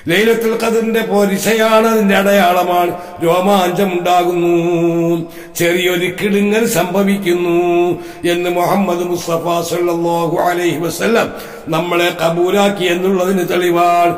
ലൈലത്തുൽ ഖദറിന്റെ പോരിശയാണ് അതിന്റെ അടയാളമാണ് രോമാഞ്ചമുണ്ടാകുന്നു ചെറിയൊരു കിടുങ്ങൽ സംഭവിക്കുന്നു എന്ന് മുഹമ്മദ് മുസ്തഫ സല്ലല്ലാഹു അലൈഹി വസല്ലം നമ്മളെ കബൂലാക്കി എന്നുള്ളതിന് തെളിവാണ്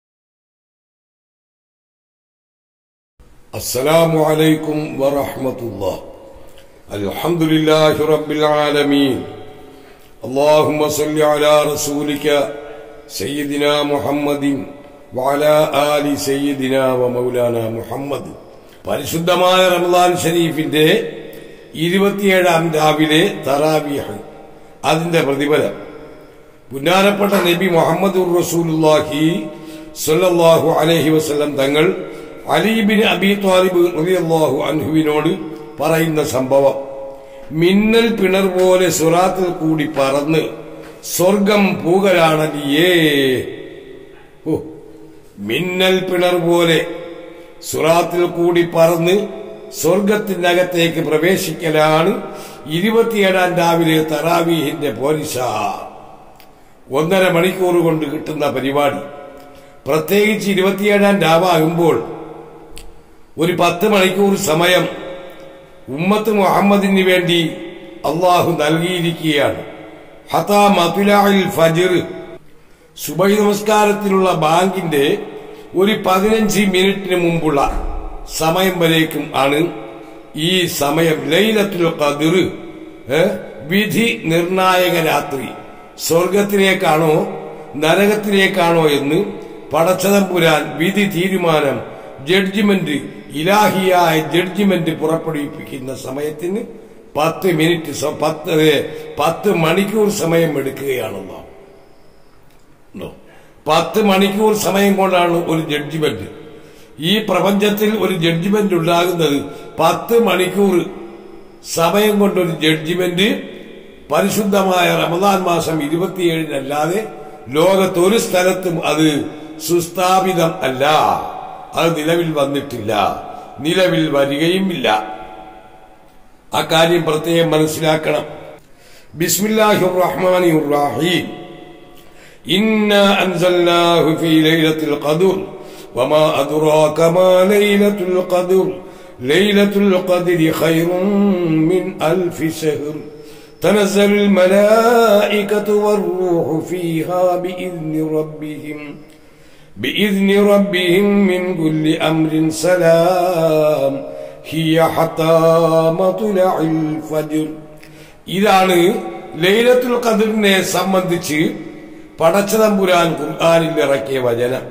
السلام عليكم ورحمة الله الحمد لله رب العالمين اللهم صل على رسولك سيدنا محمد وعلى آل سيدنا ومولانا محمد പരിശുദ്ധമായ റമദാൻ ഷരീഫിന്റെ ഇരുപത്തിയേഴാം രാവിലെ തറാവിയഹ് അതിന്റെ പ്രതിഫലം പുന്നാരപ്പെട്ട നബി മുഹമ്മദ് റസൂലുള്ളാഹി സല്ലല്ലാഹു അലൈഹി വസല്ലം തങ്ങൾ അലീബിൻ അബി താലിബ് റളിയല്ലാഹു അൻഹുവിനോട് പറയുന്ന സംഭവം മിന്നൽ പിണർ പോലെ സുറാത്തിൽ കൂടി പറന്ന് സ്വർഗം പൂകലാണലിയേ ഓ മിന്നൽ പിണർ പോലെ സുറാത്തിൽ കൂടി പറന്ന് സ്വർഗത്തിനകത്തേക്ക് പ്രവേശിക്കലാണ് ഇരുപത്തിയേഴാം രാവിലെ തറാവീഹിന്റെ പോരിശ ഒന്നര മണിക്കൂർ കൊണ്ട് കിട്ടുന്ന പരിപാടി പ്രത്യേകിച്ച് ഇരുപത്തിയേഴാം രാവാകുമ്പോൾ ഒരു പത്ത് മണിക്കൂർ സമയം ഉമ്മത്ത് മുഹമ്മദിന് വേണ്ടി അള്ളാഹു നൽകിയിരിക്കുകയാണ് ഹതാ മതുലായിൽ ഫജിർ സുബൈ നമസ്കാരത്തിനുള്ള ബാങ്കിന്റെ ഒരു പതിനഞ്ച് മിനിറ്റിന് മുമ്പുള്ള സമയം വരേക്കും ആണ് ഈ സമയം ലൈലത്തുൽ ഖദിർ ഏ, വിധി നിർണായക രാത്രി സ്വർഗത്തിലേക്കാണോ നരകത്തിലേക്കാണോ എന്ന് പടച്ചതമ്പുരാൻ വിധി തീരുമാനം ജഡ്ജിമെന്റ് ഇലാഹിയായ ജഡ്ജിമെന്റ് പുറപ്പെടുവിപ്പിക്കുന്ന സമയത്തിന് പത്ത് മിനിറ്റ് സ- പത്ത് ഏ, പത്ത് മണിക്കൂർ സമയം എടുക്കുകയാണെന്നോ ഉണ്ടോ? പത്ത് മണിക്കൂർ സമയം കൊണ്ടാണ് ഒരു ജഡ്ജിമെന്റ് ഈ പ്രപഞ്ചത്തിൽ ഒരു ജഡ്ജിമെന്റ് ഉണ്ടാകുന്നത് പത്ത് മണിക്കൂർ സമയം കൊണ്ടൊരു ജഡ്ജിമെന്റ് പരിശുദ്ധമായ റമദാൻ മാസം ഇരുപത്തിയേഴിനല്ലാതെ ലോകത്തൊരു സ്ഥലത്തും അത് സുസ്ഥാപിതം അല്ല അത് നിലവിൽ വന്നിട്ടില്ല നിലവിൽ വരികയുമില്ല ആ കാര്യം പ്രത്യേകം മനസ്സിലാക്കണം ബിസ്മില്ലാഹിർ റഹ്മാനിർ റഹീം إنا أنزلناه في ليلة القدر وما أدراك ما ليلة القدر ليلة القدر خير من ألف شهر تنزل الملائكة والروح فيها بإذن ربهم بإذن ربهم من كل أمر سلام هي حتى مطلع الفجر ഇതാണ് ലൈലത്തുൽ ഖദറിനെ സംബന്ധിച്ച് പടച്ചതമ്പുരാൻ ഖുർആാനിൽ ഇറക്കിയ വചനം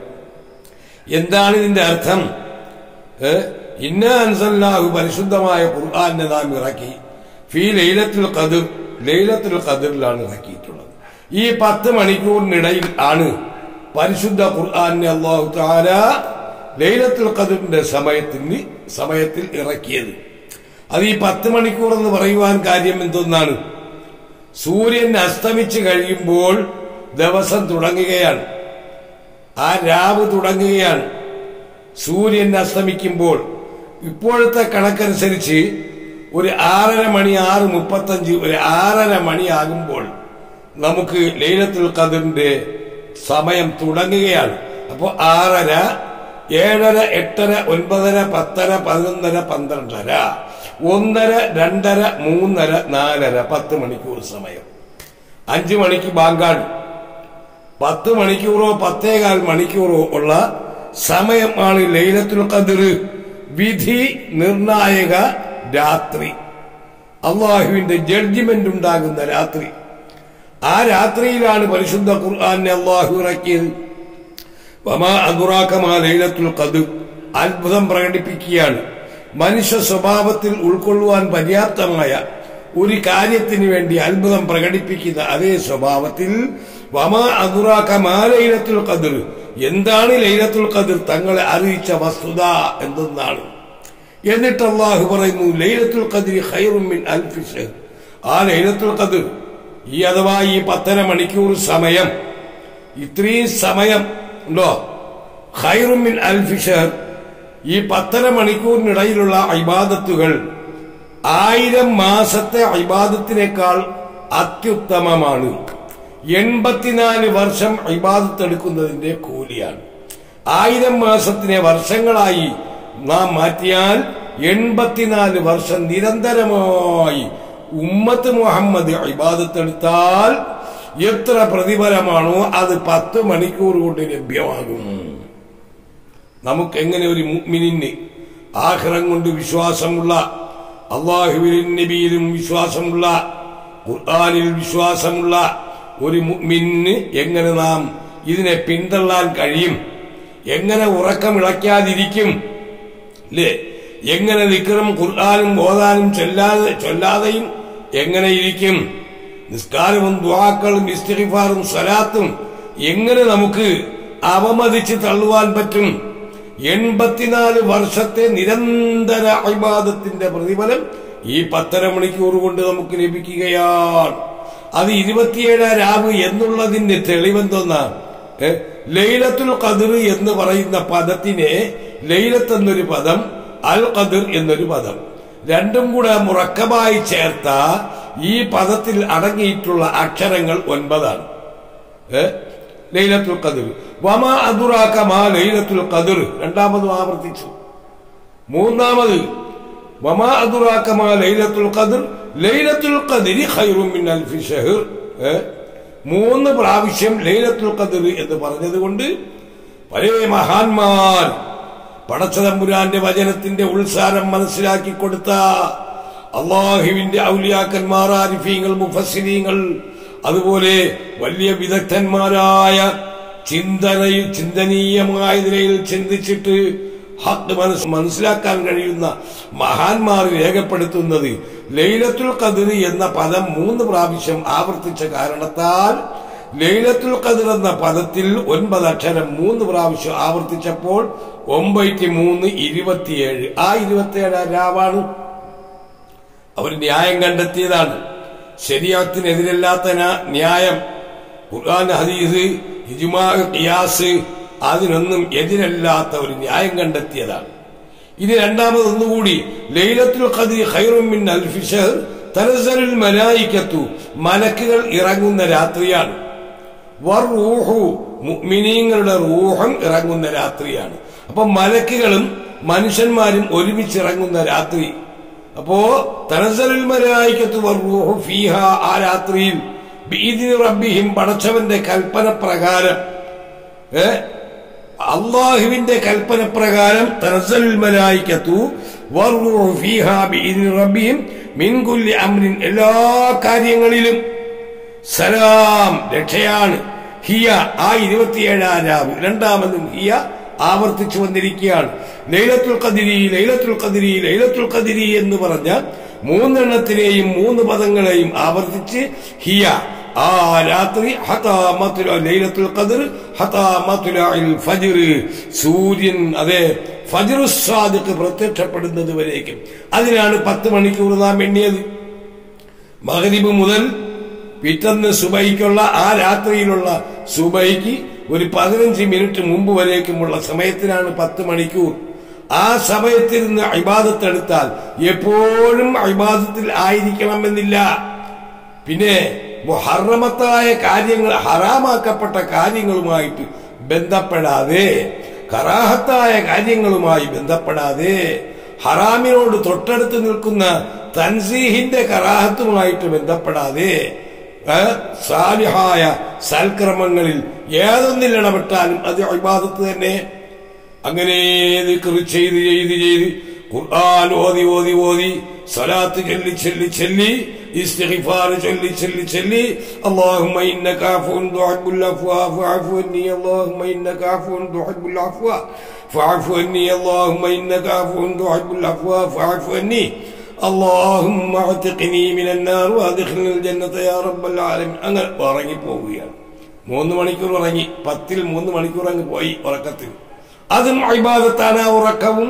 എന്താണ് ഇതിന്റെ അർത്ഥം ഏ? ഇന്ന അൻസല്ലാഹു പരിശുദ്ധമായ ഖുർആാനെ നാം ഇറക്കി ഫി ലൈലത്തുൽ ഖദർ ലൈലത്തുൽ ഖദറിലാണ് ഇറക്കിയിട്ടുള്ളത് ഈ പത്ത് മണിക്കൂറിനിടയിൽ ആണ് പരിശുദ്ധ ഖുർആാനെ അള്ളാഹു താല ലൈലത്തുൽ ഖദറിന്റെ സമയത്തിന് സമയത്തിൽ ഇറക്കിയത് അത് ഈ പത്ത് മണിക്കൂർ എന്ന് പറയുവാൻ കാര്യം എന്തൊന്നാണ് സൂര്യൻ അസ്തമിച്ച് കഴിയുമ്പോൾ ദിവസം തുടങ്ങുകയാണ് ആ രാവ് തുടങ്ങുകയാണ് സൂര്യൻ അസ്തമിക്കുമ്പോൾ ഇപ്പോഴത്തെ കണക്കനുസരിച്ച് ഒരു ആറര മണി ആറ് മുപ്പത്തഞ്ച് ഒരു ആറര മണിയാകുമ്പോൾ നമുക്ക് ലൈലത്തുൽ ഖദറിന്റെ സമയം തുടങ്ങുകയാണ് അപ്പോൾ ആറര ഏഴര എട്ടര ഒൻപതര പത്തര പതിനൊന്നര പന്ത്രണ്ടര ഒന്നര രണ്ടര മൂന്നര നാലര പത്ത് മണിക്കൂർ സമയം അഞ്ചു മണിക്ക് ബാങ്കാണ് പത്ത് മണിക്കൂറോ പത്തേകാൽ മണിക്കൂറോ ഉള്ള സമയമാണ് ലൈലത്തുൽ ഖദർ വിധി നിർണായക രാത്രി അള്ളാഹുവിന്റെ ജഡ്ജിമെന്റ് ഉണ്ടാകുന്ന രാത്രി ആ രാത്രിയിലാണ് പരിശുദ്ധ ഖുർആാനെ അള്ളാഹു ഇറക്കിയത് വമാ അദുറാക്കമാ ലൈലത്തുൽ ഖദർ അത്ഭുതം പ്രകടിപ്പിക്കുകയാണ് മനുഷ്യ സ്വഭാവത്തിൽ ഉൾക്കൊള്ളുവാൻ പര്യാപ്തമായ ഒരു കാര്യത്തിന് വേണ്ടി അത്ഭുതം പ്രകടിപ്പിക്കുന്ന അതേ സ്വഭാവത്തിൽ വമാ അദുറാക്ക മാ ലൈലത്തുൽ ഖദർ എന്താണ് ലൈലത്തുൽ ഖദർ തങ്ങളെ അറിയിച്ച വസ്തുത എന്തെന്നാണ് എന്നിട്ട് അള്ളാഹു പറയുന്നു ലൈലത്തുൽ ഖദർ ഖൈറും മിൻ അൽഫി ഷഹർ ആ ലൈലത്തുൽ ഖദർ ഈ അഥവാ ഈ പത്തര മണിക്കൂർ സമയം ഇത്രയും സമയം ഉണ്ടോ ഖൈറും മിൻ അൽഫി ഷഹർ ഈ പത്തര മണിക്കൂറിനിടയിലുള്ള ഇബാദത്തുകൾ ആയിരം മാസത്തെ ഇബാദത്തിനേക്കാൾ അത്യുത്തമമാണ് എൺപത്തിനാല് വർഷം ഇബാദത്ത് എടുക്കുന്നതിന്റെ കൂലിയാണ് ആയിരം മാസത്തിനെ വർഷങ്ങളായി നാം മാറ്റിയാൽ എൺപത്തിനാല് വർഷം നിരന്തരമായി ഉമ്മത്ത് മുഹമ്മദ് ഇബാദത്തെടുത്താൽ എത്ര പ്രതിഫലമാണോ അത് പത്ത് മണിക്കൂർ കൊണ്ട് ലഭ്യമാകും നമുക്ക് എങ്ങനെ ഒരു മുഅ്മിനിന് ആഖിറം കൊണ്ട് വിശ്വാസമുള്ള അള്ളാഹുവിലും നബിയിലും വിശ്വാസമുള്ള ഖുർആനിൽ വിശ്വാസമുള്ള ഒരു മുഅ്മിന് എങ്ങനെ നാം ഇതിനെ പിന്തള്ളാൻ കഴിയും എങ്ങനെ ഉറക്കമിളയ്ക്കാതിരിക്കും അല്ലേ എങ്ങനെ വിക്രം ഖുർആാനും ഓതാനും ചൊല്ലാതെ ചൊല്ലാതെയും എങ്ങനെ ഇരിക്കും നിസ്കാരവും ദ്വാക്കളും ഇസ്തിഫാറും സ്വലാത്തും എങ്ങനെ നമുക്ക് അവമതിച്ച് തള്ളുവാൻ പറ്റും എൺപത്തിനാല് വർഷത്തെ നിരന്തര അഭിവാദത്തിന്റെ പ്രതിഫലം ഈ പത്തര മണിക്കൂർ കൊണ്ട് നമുക്ക് ലഭിക്കുകയാണ് അത് ഇരുപത്തിയേഴാം രാവ് എന്നുള്ളതിന്റെ തെളിവെന്തൊന്നാണ് ഏ? ലൈലത്തുൽ ഖദർ എന്ന് പറയുന്ന പദത്തിനെ ലൈലത്ത് എന്നൊരു പദം അൽ ഖദർ എന്നൊരു പദം രണ്ടും കൂടെ മുറക്കമായി ചേർത്ത ഈ പദത്തിൽ അടങ്ങിയിട്ടുള്ള അക്ഷരങ്ങൾ ഒൻപതാണ് ഏ? ലൈലത്തുൽ ഖദർ വമാ അദുറാക മാ ലൈലത്തുൽ ഖദർ രണ്ടാമതും ആവർത്തിച്ചു മൂന്നാമത് വമാ അദുറാക മാ ലൈലത്തുൽ ഖദർ ലൈലത്തുൽ ഖദരി ഖൈറും മിൻ അൽഫി ഷഹർ ഏ? മൂന്ന് പ്രാവശ്യം ലൈലത്തുൽ ഖദർ എന്ന് പറഞ്ഞതുകൊണ്ട് പഴയ മഹാന്മാർ പടച്ചതമ്പുരാന്റെ വചനത്തിന്റെ ഉത്സാരം മനസ്സിലാക്കി കൊടുത്ത അള്ളാഹുവിന്റെ ഔലിയാക്കന്മാർ ആരിഫീങ്ങൾ മുഫസ്സിരീങ്ങൾ അതുപോലെ വലിയ വിദഗ്ധന്മാരായ ചിന്തനയിൽ ചിന്തനീയമായ നിലയിൽ ചിന്തിച്ചിട്ട് ഹക്ക് മനസ് മനസ്സിലാക്കാൻ കഴിയുന്ന മഹാന്മാർ രേഖപ്പെടുത്തുന്നത് ലൈലത്തുൽ ഖദർ എന്ന പദം മൂന്ന് പ്രാവശ്യം ആവർത്തിച്ച കാരണത്താൽ ലൈലത്തുൽ ഖദർ എന്ന പദത്തിൽ ഒൻപത് അക്ഷരം മൂന്ന് പ്രാവശ്യം ആവർത്തിച്ചപ്പോൾ ഒമ്പത്തി മൂന്ന് ഇരുപത്തിയേഴ് ആ ഇരുപത്തിയേഴാം രാവാണ് അവർ ന്യായം കണ്ടെത്തിയതാണ് ശരിയാത്തിനെതിരല്ലാത്ത ന- ന്യായം ഖുർആൻ ഹദീസ് ഇജ്മാ ഖിയാസ് അതിനൊന്നും എതിരല്ലാത്ത ഒരു ന്യായം കണ്ടെത്തിയതാണ് ഇനി രണ്ടാമതൊന്നുകൂടി ലൈലത്തുൽ ഖദ്രി ഖൈറും മിൻ അൽഫി ഷഹർ തനസ്സലുൽ മലായിക്കത്തു മലക്കുകൾ ഇറങ്ങുന്ന രാത്രിയാണ് വറൂഹു മുഅ്മിനീങ്ങളുടെ റൂഹം ഇറങ്ങുന്ന രാത്രിയാണ് അപ്പൊ മലക്കുകളും മനുഷ്യന്മാരും ഒരുമിച്ച് ഇറങ്ങുന്ന രാത്രി അപ്പോ തനസലുൽ മലായിക്കത്തു വറൂഹു ഫീഹ ആ രാത്രിയിൽ ബീദിനി റബ്ബിഹിം പടച്ചവന്റെ കൽപ്പന പ്രകാരം ഏ അള്ളാഹുവിന്റെ കൽപ്പന പ്രകാരം തനസലുൽ മലായിക്കത്തു വറൂഹു ഫീഹ ബീദിനി റബ്ബിഹിം മിൻ കുല്ലി അംരിൻ എല്ലാ കാര്യങ്ങളിലും സലാം രക്ഷയാണ് ഹിയ ആ ഇരുപത്തിയേഴാം രാവ് രണ്ടാമതും ഹിയ ആവർത്തിച്ചു വന്നിരിക്കുകയാണ് ലൈലത്തുൽ ഖദിരി ലൈലത്തുൽ ഖദിരി ലൈലത്തുൽ ഖദിരി എന്ന് പറഞ്ഞ മൂന്നെണ്ണത്തിനെയും മൂന്ന് പദങ്ങളെയും ആവർത്തിച്ച് ഹിയ ആ രാത്രി ഹതാമത്തുല ലൈലത്തുൽ ഖദർ ഹതാമത്തുലഇൽ ഫജ്ർ സൂര്യൻ അതെ ഫജ്റു സാദിഖ് പ്രത്യക്ഷപ്പെടുന്നത് വരേക്കും അതിനാണ് പത്ത് മണിക്കൂർ നാം എണ്ണിയത് മഗ്രിബ് മുതൽ പിറ്റന്ന് സുബൈക്കുള്ള ആ രാത്രിയിലുള്ള സുബൈക്ക് ഒരു പതിനഞ്ച് മിനിറ്റ് മുമ്പ് വരേക്കുമുള്ള സമയത്തിനാണ് പത്ത് മണിക്കൂർ ആ സമയത്തിൽ നിന്ന് അഭിബാദത്തെടുത്താൽ എപ്പോഴും അഭിബാദത്തിൽ ആയിരിക്കണമെന്നില്ല പിന്നെ മുഹറമത്തായ കാര്യങ്ങൾ ഹറാമാക്കപ്പെട്ട കാര്യങ്ങളുമായിട്ട് ബന്ധപ്പെടാതെ കറാഹത്തായ കാര്യങ്ങളുമായി ബന്ധപ്പെടാതെ ഹറാമിനോട് തൊട്ടടുത്ത് നിൽക്കുന്ന തൻസീഹിന്റെ കറാഹത്തുമായിട്ട് ബന്ധപ്പെടാതെ ഏ, സാലിഹായ സൽക്രമങ്ങളിൽ ഏതൊന്നിൽ ഇടപെട്ടാലും അത് ഇബാദത്ത് തന്നെ അങ്ങനെ ദിക്ർ ചെയ്ത് ചെയ്ത് ചെയ്ത് ഖുർആൻ ഓതി ഓതി ഓതി സലാത്ത് ചൊല്ലി ചൊല്ലി ചൊല്ലി ഇസ്തിഗ്ഫാർ ചൊല്ലി ചൊല്ലി ചൊല്ലി اللهم انك عفو تحب العفو فاعف عني اللهم انك عفو تحب العفو فاعف عني اللهم انك عفو تحب العفو فاعف عني اللهم اعتقني من النار وادخلني الجنة يا رب العالمين അങ്ങനെ ഉറങ്ങി പോവുകയാണ് മൂന്ന് മണിക്കൂർ ഉറങ്ങി പത്തിൽ മൂന്ന് മണിക്കൂർ അങ്ങ് പോയി ഉറക്കത്തിൽ അതും അഭിബാദത്താണ് ആ ഉറക്കവും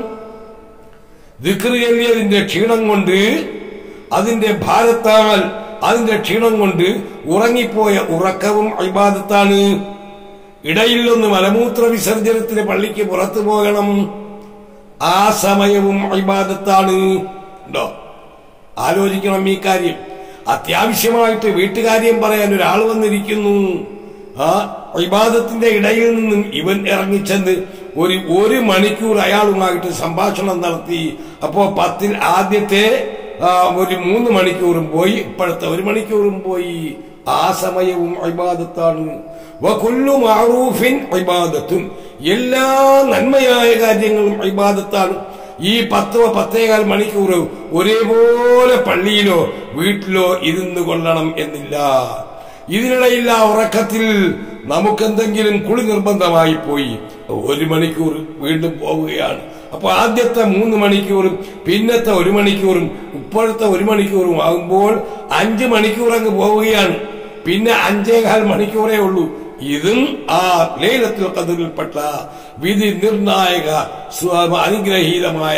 ദിക്ർ ചൊല്ലിയതിന്റെ ക്ഷീണം കൊണ്ട് അതിന്റെ ഭാരത്താൽ അതിന്റെ ക്ഷീണം കൊണ്ട് ഉറങ്ങിപ്പോയ ഉറക്കവും അഭിബാദത്താണ് ഇടയിൽ ഒന്ന് മലമൂത്ര വിസർജനത്തിന് പള്ളിക്ക് പുറത്തു പോകണം ആ സമയവും അഭിബാദത്താണ് ഉണ്ടോ ആലോചിക്കണം ഈ കാര്യം അത്യാവശ്യമായിട്ട് വീട്ടുകാര്യം പറയാൻ ഒരാൾ വന്നിരിക്കുന്നു ആ ഇബാദത്തിന്റെ ഇടയിൽ നിന്നും ഇവൻ ഇറങ്ങിച്ചെന്ന് ഒരു ഒരു മണിക്കൂർ അയാളുമായിട്ട് സംഭാഷണം നടത്തി അപ്പോ പത്തിൽ ആദ്യത്തെ ആ, ഒരു മൂന്ന് മണിക്കൂറും പോയി ഇപ്പോഴത്തെ ഒരു മണിക്കൂറും പോയി ആ സമയവും ഇബാദത്താണ് വകുല്ലു മഅറൂഫിൻ ഇബാദത്തുൻ എല്ലാ നന്മയായ കാര്യങ്ങളും ഇബാദത്താണ് ഈ പത്തോ പത്തേകാൽ മണിക്കൂർ ഒരേപോലെ പള്ളിയിലോ വീട്ടിലോ ഇരുന്ന് കൊള്ളണം എന്നില്ല ഇതിനിടയിൽ ആ ഉറക്കത്തിൽ നമുക്കെന്തെങ്കിലും കുളി നിർബന്ധമായി പോയി ഒരു മണിക്കൂർ വീണ്ടും പോവുകയാണ് അപ്പൊ ആദ്യത്തെ മൂന്ന് മണിക്കൂറും പിന്നത്തെ ഒരു മണിക്കൂറും ഇപ്പോഴത്തെ ഒരു മണിക്കൂറും ആകുമ്പോൾ അഞ്ച് മണിക്കൂർ അങ്ങ് പോവുകയാണ് പിന്നെ അഞ്ചേകാൽ മണിക്കൂറേ ഉള്ളൂ ഇതും ആ ലേലത്തിൽ കതിരിൽപ്പെട്ട വിധി നിർണായക സ്വ- അനുഗ്രഹീതമായ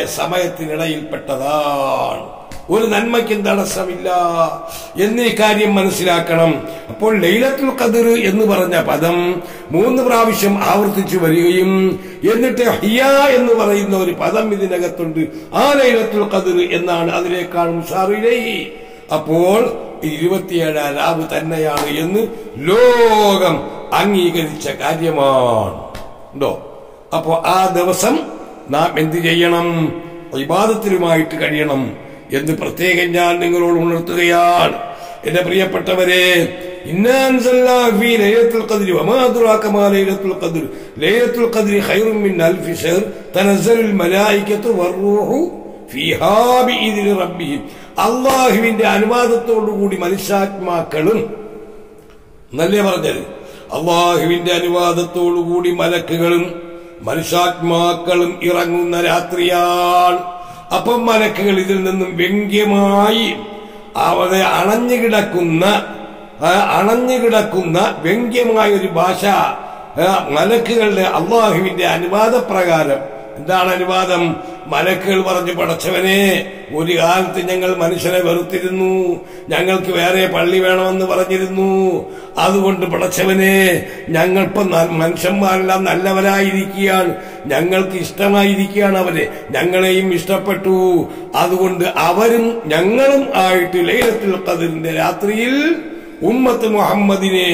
സമയത്തിനിടയിൽപ്പെട്ടതാണ് ഒരു നന്മയ്ക്കും തടസ്സമില്ല എന്നീ കാര്യം മനസ്സിലാക്കണം അപ്പോൾ ലൈലത്തുൽ ഖദർ എന്ന് പറഞ്ഞ പദം മൂന്ന് പ്രാവശ്യം ആവർത്തിച്ചു വരികയും എന്നിട്ട് ഹിയ എന്ന് പറയുന്ന ഒരു പദം ഇതിനകത്തുണ്ട് ആ ലൈലത്തുൽ ഖദർ എന്നാണ് അതിനേക്കാൾ മുഷാറിലേ അപ്പോൾ ഇരുപത്തിയേഴാം രാവ് തന്നെയാണ് എന്ന് ലോകം അംഗീകരിച്ച കാര്യമാണ് ഉണ്ടോ അപ്പോ ആ ദിവസം നാം എന്ത് ചെയ്യണം ഇബാദത്തിലുമായിട്ട് കഴിയണം എന്ന് പ്രത്യേകം ഞാൻ നിങ്ങളോട് ഉണർത്തുകയാണ് എന്റെ പ്രിയപ്പെട്ടവരെ ഇന്നാ അൻസൽനാഹു ഫീ ലൈലത്തുൽ ഖദ്രി വമാ അദ്റാക മാ ലൈലത്തുൽ ഖദ്ർ ലൈലത്തുൽ ഖദ്രി ഖൈറും മിൻ അൽഫി ഷഹർ തനസ്സലുൽ മലായികത്തു വറൂഹു ഫീഹാ ബിഇذن റബ്ബിഹിം അള്ളാഹുവിന്റെ അനുവാദത്തോടുകൂടി മനുഷ്യാത്മാക്കളും എന്നല്ലേ പറഞ്ഞത് അള്ളാഹുവിന്റെ അനുവാദത്തോടുകൂടി മലക്കുകളും മനുഷ്യാത്മാക്കളും ഇറങ്ങുന്ന രാത്രിയാണ് അപ്പം മലക്കുകൾ ഇതിൽ നിന്നും വ്യംഗ്യമായി അവരെ അണഞ്ഞു കിടക്കുന്ന ആ, അണഞ്ഞു കിടക്കുന്ന വ്യംഗ്യമായ ഒരു ഭാഷ ആ, മലക്കുകളുടെ അള്ളാഹുവിന്റെ അനുവാദപ്രകാരം എന്താണ് അനുവാദം മലക്കുകൾ പറഞ്ഞു പടച്ചവനെ ഒരു കാലത്ത് ഞങ്ങൾ മനുഷ്യനെ വെറുത്തിരുന്നു ഞങ്ങൾക്ക് വേറെ പള്ളി വേണമെന്ന് പറഞ്ഞിരുന്നു അതുകൊണ്ട് പടച്ചവനെ ഞങ്ങളിപ്പം ന- മനുഷ്യന്മാരെല്ലാം നല്ലവരായിരിക്കുകയാണ് ഞങ്ങൾക്ക് ഇഷ്ടമായിരിക്കുകയാണ് അവരെ ഞങ്ങളെയും ഇഷ്ടപ്പെട്ടു അതുകൊണ്ട് അവരും ഞങ്ങളും ആയിട്ട് ലൈലത്തുൽ ഖദറിന്റെ രാത്രിയിൽ ഉമ്മത്ത് മുഹമ്മദിനെ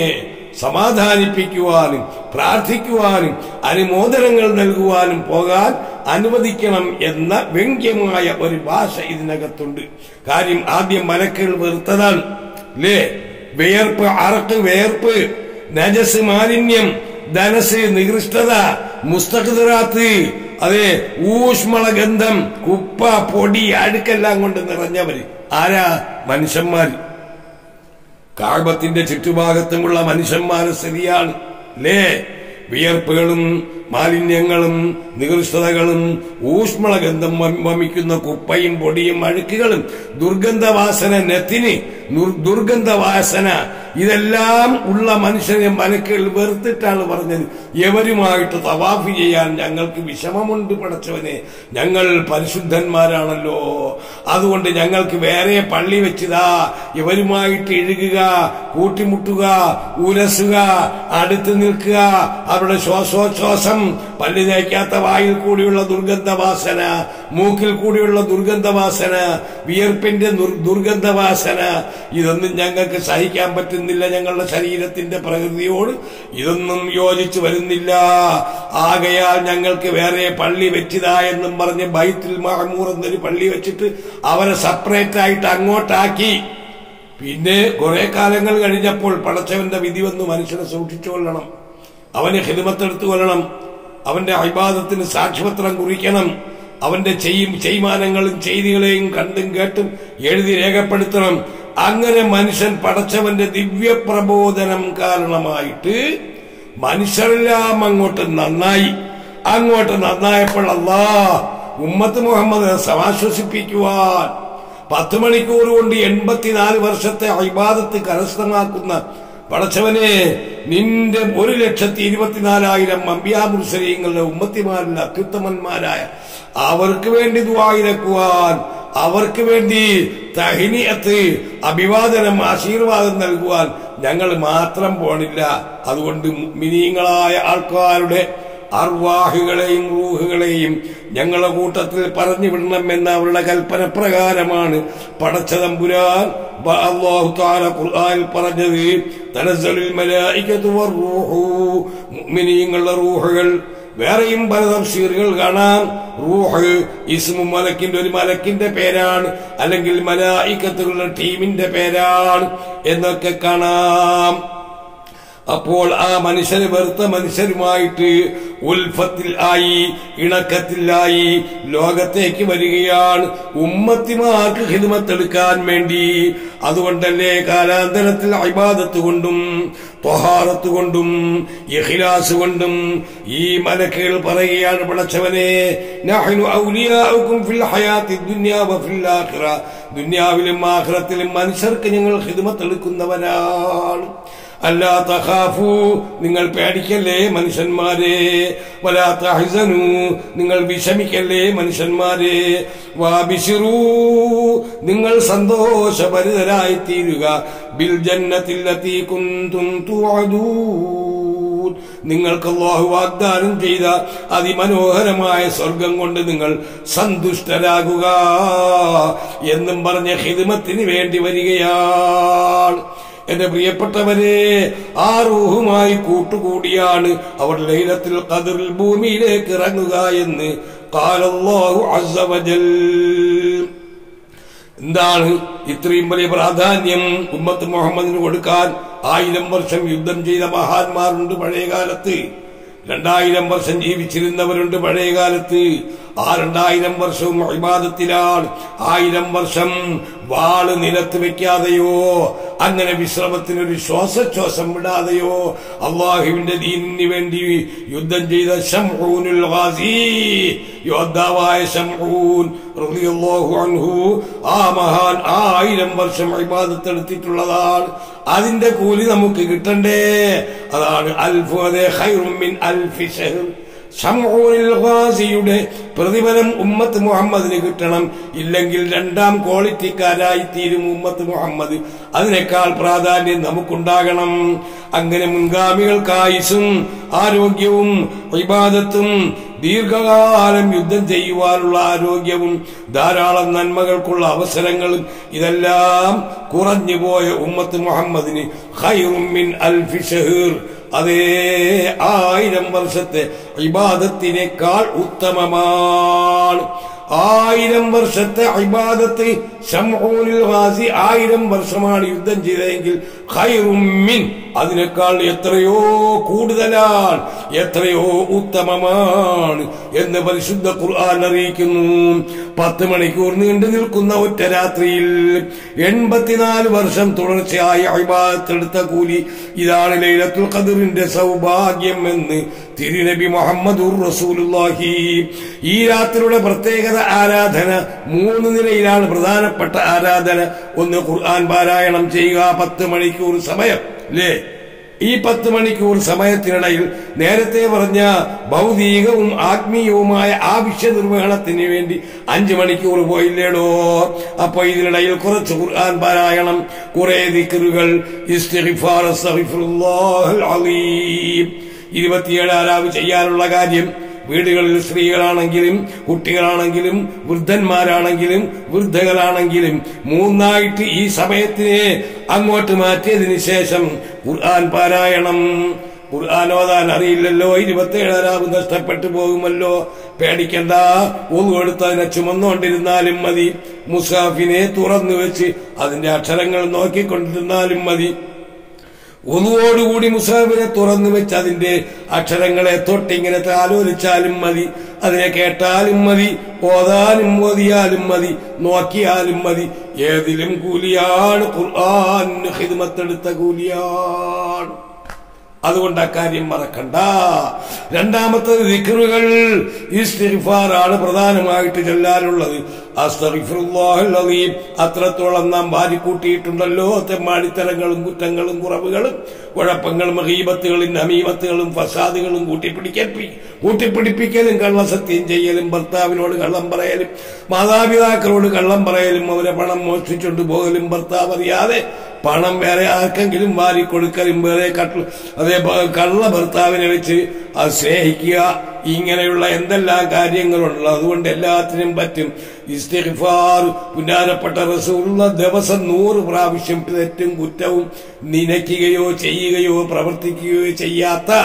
സമാധാനിപ്പിക്കുവാനും പ്രാർത്ഥിക്കുവാനും അനുമോദനങ്ങൾ നൽകുവാനും പോകാൻ അനുവദിക്കണം എന്ന വ്യംഗ്യമായ ഒരു ഭാഷ ഇതിനകത്തുണ്ട് കാര്യം ആദ്യം മലക്കുകൾ വെറുത്തതാണ് അല്ലേ വിയർപ്പ് അറക്ക് വേർപ്പ് നജസ് മാലിന്യം ധനസ് നികൃഷ്ടത മുസ്തഖിറാത്ത് അതെ ഊഷ്മള ഗന്ധം കുപ്പ പൊടി അഴുക്കെല്ലാം കൊണ്ട് നിറഞ്ഞവര് ആരാ മനുഷ്യന്മാർ കാഴ്ബത്തിന്റെ ചുറ്റുഭാഗത്തുമുള്ള മനുഷ്യന്മാരെ സ്ഥിതിയാണ് ലേ വിയർപ്പുകളും മാലിന്യങ്ങളും നികൃഷ്ടതകളും ഊഷ്മളഗന്ധം വമി- വമിക്കുന്ന കുപ്പയും പൊടിയും അഴുക്കുകളും ദുർഗന്ധവാസന നെത്തിന് ദുർ- ദുർഗന്ധവാസന ഇതെല്ലാം ഉള്ള മനുഷ്യനെ മനക്കുകൾ വെറുത്തിട്ടാണ് പറഞ്ഞത് എവരുമായിട്ട് തവാഫ് ചെയ്യാൻ ഞങ്ങൾക്ക് വിഷമമുണ്ട് പടച്ചവനെ ഞങ്ങൾ പരിശുദ്ധന്മാരാണല്ലോ അതുകൊണ്ട് ഞങ്ങൾക്ക് വേറെ പള്ളി വെച്ചതാ ഇവരുമായിട്ട് ഇഴുകുക കൂട്ടിമുട്ടുക ഉരസുക അടുത്ത് നിൽക്കുക അവരുടെ ശ്വാസോച്ഛ്വാസം പല്ല് തേക്കാത്ത വായിൽ കൂടിയുള്ള ദുർഗന്ധവാസന മൂക്കിൽ കൂടിയുള്ള ദുർഗന്ധവാസന വിയർപ്പിന്റെ ദുർ- ദുർഗന്ധവാസന ഇതൊന്നും ഞങ്ങൾക്ക് സഹിക്കാൻ പറ്റുന്നില്ല ഞങ്ങളുടെ ശരീരത്തിന്റെ പ്രകൃതിയോട് ഇതൊന്നും യോജിച്ചു വരുന്നില്ല ആകയാൽ ഞങ്ങൾക്ക് വേറെ പള്ളി വെച്ചതാ എന്നും പറഞ്ഞ് ബൈത്തുൽ മഹമൂർ എന്നൊരു പള്ളി വെച്ചിട്ട് അവരെ സെപ്പറേറ്റ് ആയിട്ട് അങ്ങോട്ടാക്കി പിന്നെ കുറെ കാലങ്ങൾ കഴിഞ്ഞപ്പോൾ പടച്ചവന്റെ വിധി വന്ന് മനുഷ്യനെ സൂക്ഷിച്ചു കൊള്ളണം അവന് ഹിതമത്തെടുത്തു കൊള്ളണം അവന്റെ അഭിവാദത്തിന് സാക്ഷ്യപത്രം കുറിക്കണം അവന്റെ ചെയ്യും ചെയ്മാനങ്ങളും ചെയ്തികളെയും കണ്ടും കേട്ടും എഴുതി രേഖപ്പെടുത്തണം അങ്ങനെ മനുഷ്യൻ പടച്ചവന്റെ ദിവ്യ പ്രബോധനം കാരണമായിട്ട് മനുഷ്യരെല്ലാം അങ്ങോട്ട് നന്നായി അങ്ങോട്ട് നന്നായപ്പോൾ അല്ലാ ഉമ്മത്ത് മുഹമ്മദ് സമാശ്വസിപ്പിക്കുവാൻ പത്ത് മണിക്കൂർ കൊണ്ട് എൺപത്തിനാല് വർഷത്തെ അഭിബാദത്ത് കരസ്ഥമാക്കുന്ന പടച്ചവനെ നിന്റെ ഒരു ലക്ഷത്തി ഇരുപത്തിനാലായിരം അമ്പിയാമുർസരീങ്ങളുടെ ഉമ്മത്തിമാരിൽ അത്യുത്തമന്മാരായ അവർക്ക് വേണ്ടി ദുവായിരക്കുവാൻ അവർക്ക് വേണ്ടി തഹിനിയത്ത് അഭിവാദനം ആശീർവാദം നൽകുവാൻ ഞങ്ങൾ മാത്രം പോണില്ല അതുകൊണ്ട് മിനിങ്ങളായ ആൾക്കാരുടെ അർവാഹികളെയും റൂഹുകളെയും ഞങ്ങളുടെ കൂട്ടത്തിൽ പറഞ്ഞു വിടണം എന്ന അവരുടെ കൽപ്പന പ്രകാരമാണ് പടച്ചതമ്പുരാൻ ബ- അല്ലാഹു താല ഖുർആനിൽ പറഞ്ഞത് തനസ്സലുൽ മലായികത്തു വറൂഹു മുഅ്മിനീങ്ങളുടെ റൂഹുകൾ വേറെയും പല തഫ്സീറുകൾ കാണാം റൂഹ് ഇസ്മു മലക്കിന്റെ ഒരു മലക്കിന്റെ പേരാണ് അല്ലെങ്കിൽ മലായിക്കത്തുകളുടെ ടീമിന്റെ പേരാണ് എന്നൊക്കെ കാണാം അപ്പോൾ ആ മനുഷ്യന് വെറുത്ത മനുഷ്യരുമായിട്ട് ഉൽഫത്തിൽ ആയി ഇണക്കത്തിലായി ലോകത്തേക്ക് വരികയാണ് ഉമ്മത്തിമാർക്ക് ഹിദ്മത്തെടുക്കാൻ വേണ്ടി അതുകൊണ്ടല്ലേ കാലാന്തരത്തിൽ അഭിബാദത്ത് കൊണ്ടും തൊഹാറത്ത് കൊണ്ടും ഇഖിലാസ് കൊണ്ടും ഈ മലക്കുകൾ പറയുകയാണ് പടച്ചവനെ നഹ്നു ഔലിയാഉക്കും ഫിൽ ഹയാത്തി ദുനിയാ വഫിൽ ആഖിറ ദുനിയാവിലും ആഖിറത്തിലും മനുഷ്യർക്ക് ഞങ്ങൾ ഹിദ്മത്തെടുക്കുന്നവരാണ് അല്ലാ തഖാഫു നിങ്ങൾ പേടിക്കല്ലേ മനുഷ്യന്മാരെ വലാ തഹ്സനു നിങ്ങൾ വിഷമിക്കല്ലേ മനുഷ്യന്മാരെ വാബിശിറൂ നിങ്ങൾ സന്തോഷഭരിതരായി തീരുക ബിൽ ജന്നത്തില്ലത്തി കുന്തും തുഅദൂൻ നിങ്ങൾക്ക് അല്ലാഹു വാഗ്ദാനം ചെയ്ത അതിമനോഹരമായ സ്വർഗം കൊണ്ട് നിങ്ങൾ സന്തുഷ്ടരാകുക എന്നും പറഞ്ഞ ഹിദ്മത്തിന് വേണ്ടി വരികയാണ് എന്റെ പ്രിയപ്പെട്ടവരെ ആ റൂഹുമായി കൂട്ടുകൂടിയാണ് അവർ ലൈലത്തിൽ കതിറിൽ ഭൂമിയിലേക്ക് ഇറങ്ങുക എന്ന് കാലല്ലാഹു അസവജൽ എന്താണ് ഇത്രയും വലിയ പ്രാധാന്യം ഉമ്മത്ത് മുഹമ്മദിന് കൊടുക്കാൻ ആയിരം വർഷം യുദ്ധം ചെയ്ത മഹാന്മാരുണ്ട് പഴയ കാലത്ത് രണ്ടായിരം വർഷം ജീവിച്ചിരുന്നവരുണ്ട് പഴയ കാലത്ത് ആ രണ്ടായിരം വർഷവും അഭിവാദത്തിലാണ് ആയിരം വർഷം വാള് നിലത്ത് വെക്കാതെയോ അങ്ങനെ വിശ്രമത്തിനൊരു ശ്വാസശ്വാസം വിടാതെയോ അള്ളാഹുവിന്റെ ദീനിന് വേണ്ടി യുദ്ധം ചെയ്ത ഷംഹൂനുൽ ഗാസി യോദ്ധാവായ ഷംഹൂൻ റളിയല്ലാഹു അൻഹു ആ മഹാൻ ആയിരം വർഷം ഇബാദത്തെടുത്തിട്ടുള്ളതാണ് അതിന്റെ കൂലി നമുക്ക് കിട്ടണ്ടേ അതാണ് അൽഫു അതെ ഖൈറും മിൻ അൽഫി ഷഹർ ഷംഹൂനിൽ ഗാസിയുടെ പ്രതിഫലം ഉമ്മത്ത് മുഹമ്മദിന് കിട്ടണം ഇല്ലെങ്കിൽ രണ്ടാം ക്വാളിറ്റിക്കാരായി തീരും ഉമ്മത്ത് മുഹമ്മദ് അതിനേക്കാൾ പ്രാധാന്യം നമുക്കുണ്ടാകണം അങ്ങനെ മുൻഗാമികൾക്ക് ആയുസും ആരോഗ്യവും വിവാദത്തും ദീർഘകാലം യുദ്ധം ചെയ്യുവാനുള്ള ആരോഗ്യവും ധാരാളം നന്മകൾക്കുള്ള അവസരങ്ങളും ഇതെല്ലാം കുറഞ്ഞുപോയ ഉമ്മത്ത് മുഹമ്മദിന് ഖൈറും മിൻ അൽഫി ഷഹീർ അതേ ആയിരം വർഷത്തെ ഇബാദത്തിനേക്കാൾ ഉത്തമമാണ് ആയിരം വർഷത്തെ ഇബാദത്ത് ഷംഹൂനിൽ വാസി ആയിരം വർഷമാണ് യുദ്ധം ചെയ്തതെങ്കിൽ ഖൈറുമിൻ അതിനേക്കാൾ എത്രയോ കൂടുതലാണ് എത്രയോ ഉത്തമമാണ് എന്ന് പരിശുദ്ധ ഖുർആൻ അറിയിക്കുന്നു പത്ത് മണിക്കൂർ നീണ്ടു നിൽക്കുന്ന ഒറ്റ രാത്രിയിൽ എൺപത്തിനാല് വർഷം തുടർച്ചയായി അഭിഭാഗത്തെടുത്ത കൂലി ഇതാണ് ലൈലത്തുൽ ഖദറിന്റെ സൗഭാഗ്യം എന്ന് തിരുനബി മുഹമ്മദുർ റസൂലുള്ളാഹി ഈ രാത്രിയുടെ പ്രത്യേകത ആരാധന മൂന്ന് നിലയിലാണ് പ്രധാനപ്പെട്ട ആരാധന ഒന്ന് ഖുർആൻ പാരായണം ചെയ്യുക പത്ത് മണിക്കൂർ സമയം അല്ലേ ഈ പത്ത് മണിക്കൂർ സമയത്തിനിടയിൽ നേരത്തെ പറഞ്ഞ ഭൗതികവും ആത്മീയവുമായ ആവശ്യ നിർവഹണത്തിന് വേണ്ടി അഞ്ചു മണിക്കൂർ പോയില്ലേടോ അപ്പൊ ഇതിനിടയിൽ കുറച്ച് ഖുർആൻ പാരായണം കുറെ ദിക്കറുകൾ ഇസ്തിഗ്ഫാർ അസ്തഗ്ഫിറുല്ലാഹൽ അലീം ഇരുപത്തിയേഴ് ആരാവ് ചെയ്യാനുള്ള കാര്യം വീടുകളിൽ സ്ത്രീകളാണെങ്കിലും കുട്ടികളാണെങ്കിലും വൃദ്ധന്മാരാണെങ്കിലും വൃദ്ധകളാണെങ്കിലും മൂന്നായിട്ട് ഈ സമയത്തിനെ അങ്ങോട്ട് മാറ്റിയതിനു ശേഷം ഖുർആൻ പാരായണം ഖുർആൻ ഓതാൻ അറിയില്ലല്ലോ ഇരുപത്തേഴാരാവ് നഷ്ടപ്പെട്ടു പോകുമല്ലോ പേടിക്കണ്ട ഒന്നു കൊടുത്ത് അതിനെ ചുമന്നുകൊണ്ടിരുന്നാലും മതി മുസാഫിനെ തുറന്നു വെച്ച് അതിന്റെ അക്ഷരങ്ങൾ നോക്കിക്കൊണ്ടിരുന്നാലും മതി ഒന്നുകൂടി മുസാഫിനെ തുറന്നു വെച്ച് അതിന്റെ അക്ഷരങ്ങളെ തൊട്ടിങ്ങനെ ആലോചിച്ചാലും മതി അതിനെ കേട്ടാലും മതി ഓതാനും ഓതിയാലും മതി നോക്കിയാലും മതി ഏതിലും കൂലിയാണ് ഖുർആൻ ഹിദ്മത്തെടുത്ത കൂലിയാണ് അതുകൊണ്ട് അക്കാര്യം മറക്കണ്ട രണ്ടാമത്തത് ദിക്കറുകൾ ഇസ്തിഗ്ഫാറാണ് പ്രധാനമായിട്ട് ചൊല്ലാനുള്ളത് അസ്തഗ്ഫിറുല്ലാഹൽ അലീം അത്രത്തോളം നാം വാരിക്കൂട്ടിയിട്ടുണ്ടല്ലോ തെമ്മാടിത്തരങ്ങളും കുറ്റങ്ങളും കുറവുകളും കുഴപ്പങ്ങളും ഹീബത്തുകളും ഹമീമത്തുകളും ഫസാദുകളും കൂട്ടിപ്പിടിക്കപ്പി കൂട്ടിപ്പിടിപ്പിക്കലും കള്ളസത്യം ചെയ്യലും ഭർത്താവിനോട് കള്ളം പറയലും മാതാപിതാക്കളോട് കള്ളം പറയലും അവരെ പണം മോഷ്ടിച്ചുകൊണ്ട് പോകലും ഭർത്താവ് അറിയാതെ പണം വേറെ ആർക്കെങ്കിലും വാരി കൊടുക്കലും വേറെ കട്ട അതേ കള്ള ഭർത്താവിനെ വെച്ച് അത് സ്നേഹിക്കുക ഇങ്ങനെയുള്ള എന്തെല്ലാം കാര്യങ്ങളുണ്ടല്ലോ അതുകൊണ്ട് എല്ലാത്തിനും പറ്റും ഇസ്തിഗ്ഫാർ പുന്നാരപ്പെട്ട റസൂലുള്ള ദിവസം നൂറ് പ്രാവശ്യം തെറ്റും കുറ്റവും നനയ്ക്കുകയോ ചെയ്യുകയോ പ്രവർത്തിക്കുകയോ ചെയ്യാത്ത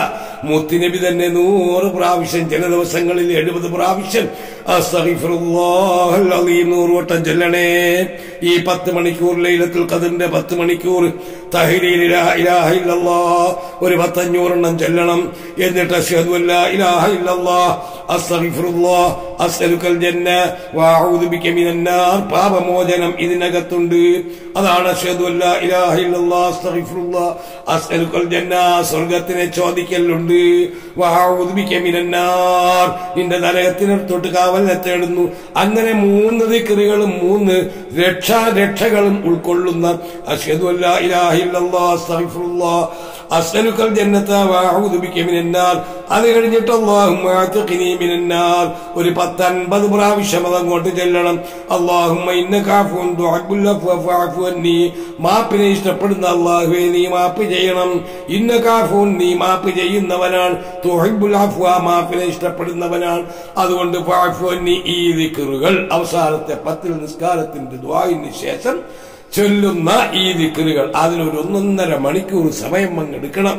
മുത്തുനബി തന്നെ നൂറ് പ്രാവശ്യം ചില ദിവസങ്ങളിൽ എഴുപത് പ്രാവശ്യം അസ്തഗ്ഫിറുല്ലാഹൽ അലീം നൂറ് വട്ടം ചൊല്ലണേ ഈ പത്ത് മണിക്കൂർ ലൈലത്തുൽ ഖദറിന്റെ പത്ത് മണിക്കൂർ തഹ്ലീൽ ലാ ഇലാഹ ഇല്ലല്ലാഹ് ഒരു പത്തഞ്ഞൂറെണ്ണം ചൊല്ലണം എന്നിട്ട് അഷ്ഹദു അല്ലാ ഇലാഹ ഇല്ലല്ലാഹ് അസ്തഗ്ഫിറുല്ലാഹ് അസ്അലുക്കൽ ജന്ന വഅഊദു ബിക മിനൻ നാർ പാപമോചനം ഇതിനകത്തുണ്ട് അതാണ് അഷ്ഹദു അല്ലാ ഇലാഹ ഇല്ലല്ലാഹ് അസ്തഗ്ഫിറുല്ലാഹ് അസ്അലുക്കൽ ജന്ന സ്വർഗ്ഗത്തിനെ ചോദിക്കലുണ്ട് വഅഊദു ബിക മിനൻ നാർ നിന്റെ നരകത്തിനടുത്തോട്ട് കാവലിനെ തേടുന്നു അങ്ങനെ മൂന്ന് ദിക്റുകളും മൂന്ന് രക്ഷാ രക്ഷകളും ഉൾക്കൊള്ളുന്ന അഷ്ഹദു അല്ലാ ഇലാഹ ഇല്ലല്ലാഹ് അസ്തഗ്ഫിറുല്ലാഹ് അസ്അലുക്കൽ ജന്നത വഅഊദു ബിക മിനൻ നാർ അത് കഴിഞ്ഞിട്ട് അല്ലാഹുമ്മ അഅ്തിഖ്നി മിനൻ നാർ ഒരു പത്തൻപത് പ്രാവശ്യം അതങ്ങോട്ട് ചെല്ലണം അല്ലാഹുമ്മ ഇന്നക അഫ്വുൻ തുഹിബ്ബുൽ അഫ്വ ഫഅഫു അന്നി മാപ്പിനെ ഇഷ്ടപ്പെടുന്ന അല്ലാഹുവേ നീ മാപ്പ് ചെയ്യണം ഇന്നക അഫ്വുൻ നീ മാപ്പ് ചെയ്യുന്നവനാണ് തുഹിബ്ബുൽ അഫ്വ മാപ്പിനെ ഇഷ്ടപ്പെടുന്നവനാണ് അതുകൊണ്ട് ഫഅഫു അന്നി ഈ ദിക്റുകൾ അവസാനത്തെ പത്തിൽ നിസ്കാരത്തിന്റെ ദുആഇന് ശേഷം ചൊല്ലുന്ന ഈ ദിക്റുകൾ അതിനൊരു ഒന്നൊന്നര മണിക്കൂർ സമയം അങ്ങ് എടുക്കണം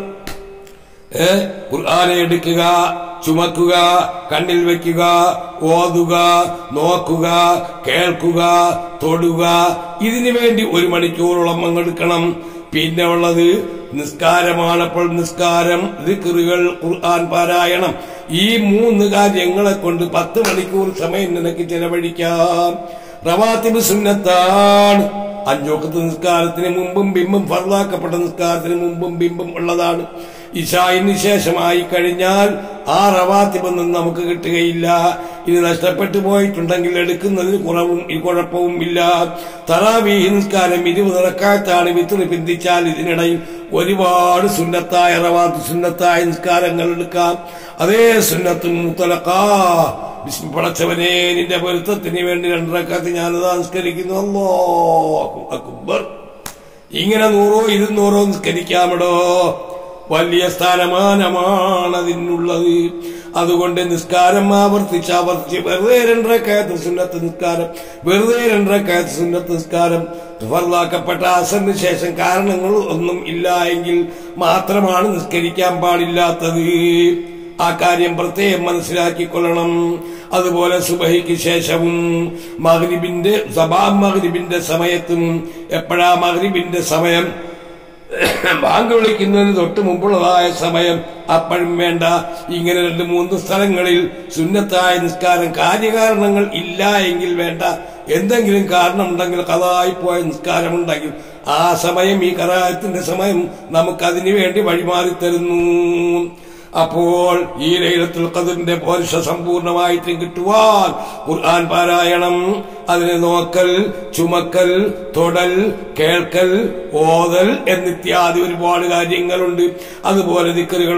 ഏ ഖുർആനെ എടുക്കുക ചുമക്കുക കണ്ണിൽ വെക്കുക ഓതുക നോക്കുക കേൾക്കുക തൊടുക ഇതിനു വേണ്ടി ഒരു മണിക്കൂറോളം അങ്ങെടുക്കണം പിന്നെ ഉള്ളത് നിസ്കാരമാണപ്പോൾ നിസ്കാരം ദിക്റുകൾ ഖുർആൻ പാരായണം ഈ മൂന്ന് കാര്യങ്ങളെ കൊണ്ട് പത്ത് മണിക്കൂർ സമയം നിനക്ക് ചെലവഴിക്കാം റവാത്തിബ് സുന്നത്താണ് അഞ്ചോക്കത്ത് നിസ്കാരത്തിന് മുമ്പും ബിംബം ഫർലാക്കപ്പെട്ട നിസ്കാരത്തിന് മുമ്പും ബിംബം ഉള്ളതാണ് ഇഷായിന് ശേഷമായി കഴിഞ്ഞാൽ ആ റവാത്തിബൊന്നും നമുക്ക് കിട്ടുകയില്ല ഇത് നഷ്ടപ്പെട്ടു പോയിട്ടുണ്ടെങ്കിൽ എടുക്കുന്നതിന് കുറവും ഈ കുഴപ്പവും ഇല്ല തറാവീഹ് നിസ്കാരം ഇരുപത് റക്കാത്താണ് വിത്തിറി പിന്തിച്ചാൽ ഇതിനിടയിൽ ഒരുപാട് സുന്നത്തായ റവാത്ത് സുന്നത്തായ നിസ്കാരങ്ങൾ എടുക്കാം അതേ സുന്നത്തും മുത്തലക്കാ ബിസ്മി പടച്ചവനെ നിന്റെ പൊരുത്തത്തിന് വേണ്ടി രണ്ടരക്കാത്ത് ഞാനത് നിസ്കരിക്കുന്നു അല്ലാഹു അക്ബർ ഇങ്ങനെ നൂറോ ഇരുന്നൂറോ നിസ്കരിക്കാമടോ വലിയ സ്ഥാനമാനമാണ് അതിനുള്ളത് അതുകൊണ്ട് നിസ്കാരം ആവർത്തിച്ച് ആവർത്തിച്ച് വെറുതെ രണ്ടരക്കായത്ത് സുന്നത്ത് നിസ്കാരം വെറുതെ രണ്ടരക്കായത്ത് സുന്നത്ത് നിസ്കാരം ഫർലാക്കപ്പെട്ട അസറിന് ശേഷം കാരണങ്ങൾ ഒന്നും ഇല്ല എങ്കിൽ മാത്രമാണ് നിസ്കരിക്കാൻ പാടില്ലാത്തത് ആ കാര്യം പ്രത്യേകം മനസ്സിലാക്കിക്കൊള്ളണം അതുപോലെ സുബഹിക്ക് ശേഷവും മഗ്രിബിന്റെ സഭാ മഗ്രിബിന്റെ സമയത്തും എപ്പോഴാ മഗ്രിബിന്റെ സമയം ബാങ്ക് വിളിക്കുന്നതിന് തൊട്ട് മുമ്പുള്ളതായ സമയം അപ്പോഴും വേണ്ട ഇങ്ങനെ രണ്ട് മൂന്ന് സ്ഥലങ്ങളിൽ സുന്നത്തായ നിസ്കാരം കാര്യകാരണങ്ങൾ ഇല്ല എങ്കിൽ വേണ്ട എന്തെങ്കിലും കാരണമുണ്ടെങ്കിൽ കഥായി പോയ നിസ്കാരമുണ്ടെങ്കിൽ ആ സമയം ഈ കറായത്തിന്റെ സമയം നമുക്കതിനു വേണ്ടി വഴിമാറി തരുന്നു അപ്പോൾ ഈ ലൈലത്തുൽ ഖദറിന്റെ പോരുഷ സമ്പൂർണമായിട്ടും കിട്ടുവാൻ ഖുർആൻ പാരായണം അതിനെ നോക്കൽ ചുമക്കൽ തൊടൽ കേൾക്കൽ ഓതൽ എന്നിത്യാദി ഒരുപാട് കാര്യങ്ങളുണ്ട് അതുപോലെ ദിക്കറുകൾ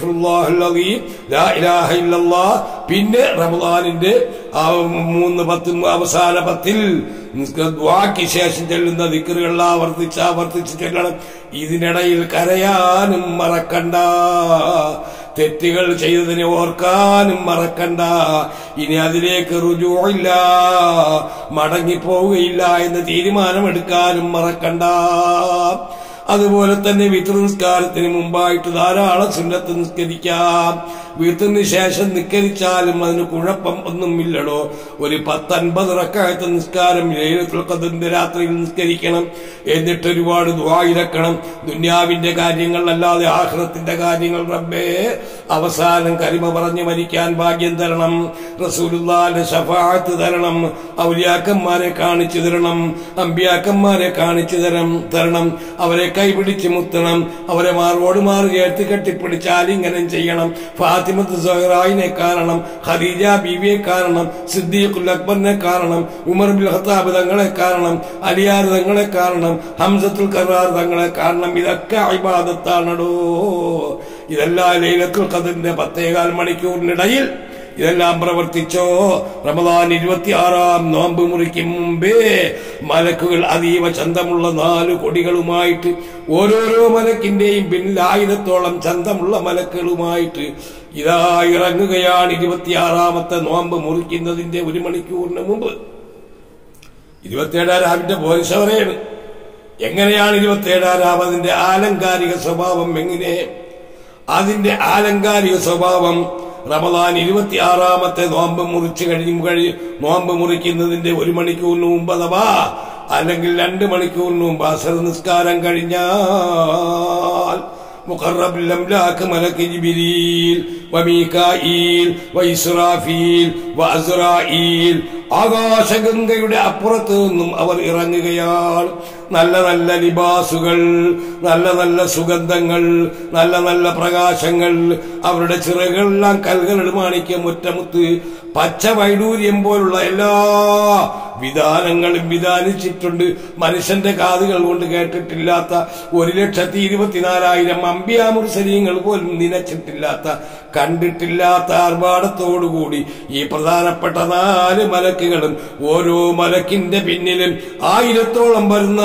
പിന്നെ റമദാനിന്റെ ആ മൂന്ന് പത്തും അവസാന പത്തിൽ ദ്വാക്ക് ശേഷം ചെല്ലുന്ന ദിക്കറുകൾ ആവർത്തിച്ച് ആവർത്തിച്ച് ചെല്ലണം ഇതിനിടയിൽ കരയാനും മറക്കണ്ട തെറ്റുകൾ ചെയ്തതിനെ ഓർക്കാനും മറക്കണ്ട ഇനി അതിലേക്ക് രുചുവില്ല മടങ്ങിപ്പോവുകയില്ല എന്ന് തീരുമാനമെടുക്കാനും മറക്കണ്ട അതുപോലെ തന്നെ വിത്ര നിസ്കാരത്തിന് മുമ്പായിട്ട് ധാരാളം സുന്നത്ത് നിസ്കരിക്കാം വീട്ടിന് ശേഷം നിസ്കരിച്ചാലും അതിന് കുഴപ്പം ഒന്നുമില്ലടോ ഒരു പത്തൻപത് റക്കായത്തെ നിസ്കാരം ലൈലത്തുൽഖദറിന്റെ രാത്രിയിൽ നിസ്കരിക്കണം എന്നിട്ട് ഒരുപാട് ദ്വായിരക്കണം ദുന്യാവിന്റെ കാര്യങ്ങൾ അല്ലാതെ ആഹ്റത്തിന്റെ കാര്യങ്ങൾ റബ്ബേ അവസാനം കരിമ പറഞ്ഞു മരിക്കാൻ ഭാഗ്യം തരണം റസൂലുള്ളാന്റെ ഷഫാത്ത് തരണം ഔലിയാക്കന്മാരെ കാണിച്ചു തരണം അമ്പിയാക്കന്മാരെ കാണിച്ചു തരണം തരണം അവരെ കൈപിടിച്ച് മുത്തണം അവരെ മാറോട് മാറി ചേർത്ത് കെട്ടിപ്പിടിച്ച് ആലിംഗനം ചെയ്യണം ഫാത്തിമത്ത് സഹറായിനെ കാണണം ഖദീജ ബീവിയെ കാണണം സിദ്ദീഖുൽ അക്ബറിനെ കാണണം ഉമർ ബിൽ ഖത്താബ് തങ്ങളെ കാണണം അലിയാർ തങ്ങളെ കാണണം ഹംസത്തുൽ കറാർ തങ്ങളെ കാണണം ഇതൊക്കെ ഇബാദത്താണടോ ഇതെല്ലാം ലൈലത്തുൽ ഖദറിന്റെ പത്തേകാൽ മണിക്കൂറിനിടയിൽ ഇതെല്ലാം പ്രവർത്തിച്ചോ റമദാൻ ഇരുപത്തിയാറാം നോമ്പ് മുറിക്കും മുമ്പേ മലക്കുകൾ അതീവ ചന്തമുള്ള നാല് കൊടികളുമായിട്ട് ഓരോരോ മലക്കിന്റെയും പിന്നിൽ ആയിരത്തോളം ചന്തമുള്ള മലക്കുകളുമായിട്ട് ഇതാ ഇറങ്ങുകയാണ് ഇരുപത്തിയാറാമത്തെ നോമ്പ് മുറിക്കുന്നതിന്റെ ഒരു മണിക്കൂറിന് മുമ്പ് ഇരുപത്തിയേഴാം രാവിന്റെ പോലീസവരെയാണ് എങ്ങനെയാണ് ഇരുപത്തിയേഴാം രാവ് അതിന്റെ ആലങ്കാരിക സ്വഭാവം എങ്ങനെ അതിന്റെ ആലങ്കാരിക സ്വഭാവം റമദാൻ ഇരുപത്തിയാറാമത്തെ നോമ്പ് മുറിച്ച് കഴിയും കഴി നോമ്പ് മുറിക്കുന്നതിന്റെ ഒരു മണിക്കൂറിന് മുമ്പ് അഥവാ അല്ലെങ്കിൽ രണ്ട് മണിക്കൂറിന് മുമ്പ് അസർ നിസ്കാരം കഴിഞ്ഞാൽ مقرب الأملاك ملك جبريل وميكائيل وإسرافيل وأزرائيل ആകാശഗംഗയുടെ അപ്പുറത്ത് നിന്നും അവർ ഇറങ്ങുകയാണ് നല്ല നല്ല ലിബാസുകൾ നല്ല നല്ല സുഗന്ധങ്ങൾ നല്ല നല്ല പ്രകാശങ്ങൾ അവരുടെ ചിറകളെല്ലാം കൽകളുടെ മാണിക്യം മുറ്റമുത്ത് പച്ച വൈഡൂര്യം പോലുള്ള എല്ലാ വിധാനങ്ങളും വിധാനിച്ചിട്ടുണ്ട് മനുഷ്യന്റെ കാതുകൾ കൊണ്ട് കേട്ടിട്ടില്ലാത്ത ഒരു ലക്ഷത്തി ഇരുപത്തിനാലായിരം അമ്പിയാമുർസരീങ്ങൾ പോലും നനച്ചിട്ടില്ലാത്ത കണ്ടിട്ടില്ലാത്ത ആർഭാടത്തോടുകൂടി ഈ പ്രധാനപ്പെട്ട നാല് മലക്കുകളും ഓരോ മലക്കിന്റെ പിന്നിലും ആയിരത്തോളം വരുന്ന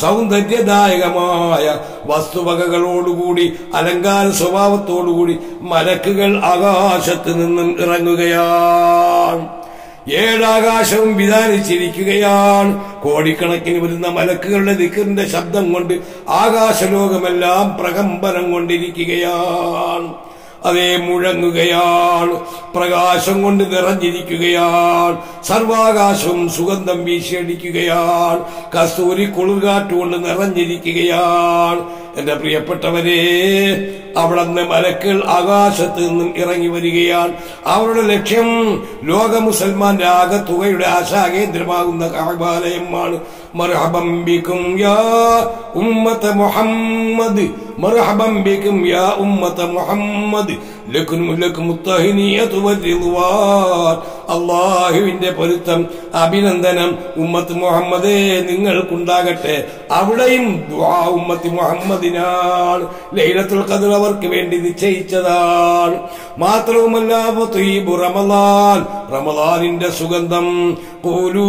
സൗന്ദര്യദായകമായ വസ്തുവകകളോടുകൂടി അലങ്കാര സ്വഭാവത്തോടുകൂടി മലക്കുകൾ ആകാശത്ത് നിന്നും ഇറങ്ങുകയാണ് ഏഴാകാശവും വിധാനിച്ചിരിക്കുകയാണ് കോടിക്കണക്കിന് വരുന്ന മലക്കുകളുടെ ദിക്കറിന്റെ ശബ്ദം കൊണ്ട് ആകാശലോകമെല്ലാം പ്രകമ്പനം കൊണ്ടിരിക്കുകയാണ് അതേ മുഴങ്ങുകയാണ് പ്രകാശം കൊണ്ട് നിറഞ്ഞിരിക്കുകയാണ് സർവാകാശവും സുഗന്ധം വീശിയടിക്കുകയാണ് കസ്തൂരി കുളിർകാറ്റുകൊണ്ട് നിറഞ്ഞിരിക്കുകയാണ് എന്റെ പ്രിയപ്പെട്ടവരെ അവിടെ നിന്ന് മലക്കൾ ആകാശത്ത് നിന്നും ഇറങ്ങി വരികയാണ് അവരുടെ ലക്ഷ്യം ലോക മുസൽമാന്റെ ആകത്തുകയുടെ ആശാകേന്ദ്രമാകുന്ന കാബാലയമാണ് മർഹബം ബിക്കും യാ ഉമ്മത്ത മുഹമ്മദ് മർഹബം ബിക്കും യാ ഉമ്മത്ത മുഹമ്മദ് ലക്കും ലക്കും മുത്തഹിനിയതു വരിദ്വാൻ അള്ളാഹുവിന്റെ പൊരുത്തം അഭിനന്ദനം ഉമ്മത്ത് മുഹമ്മദേ നിങ്ങൾക്കുണ്ടാകട്ടെ അവിടെയും ദുആ ഉമ്മത്തി മുഹമ്മദിനാണ് ലൈലത്തുൽ ഖദർ അവർക്ക് വേണ്ടി നിശ്ചയിച്ചതാണ് മാത്രവുമല്ല വതീബു റമളാൻ റമളാനിന്റെ സുഗന്ധം പോലൂ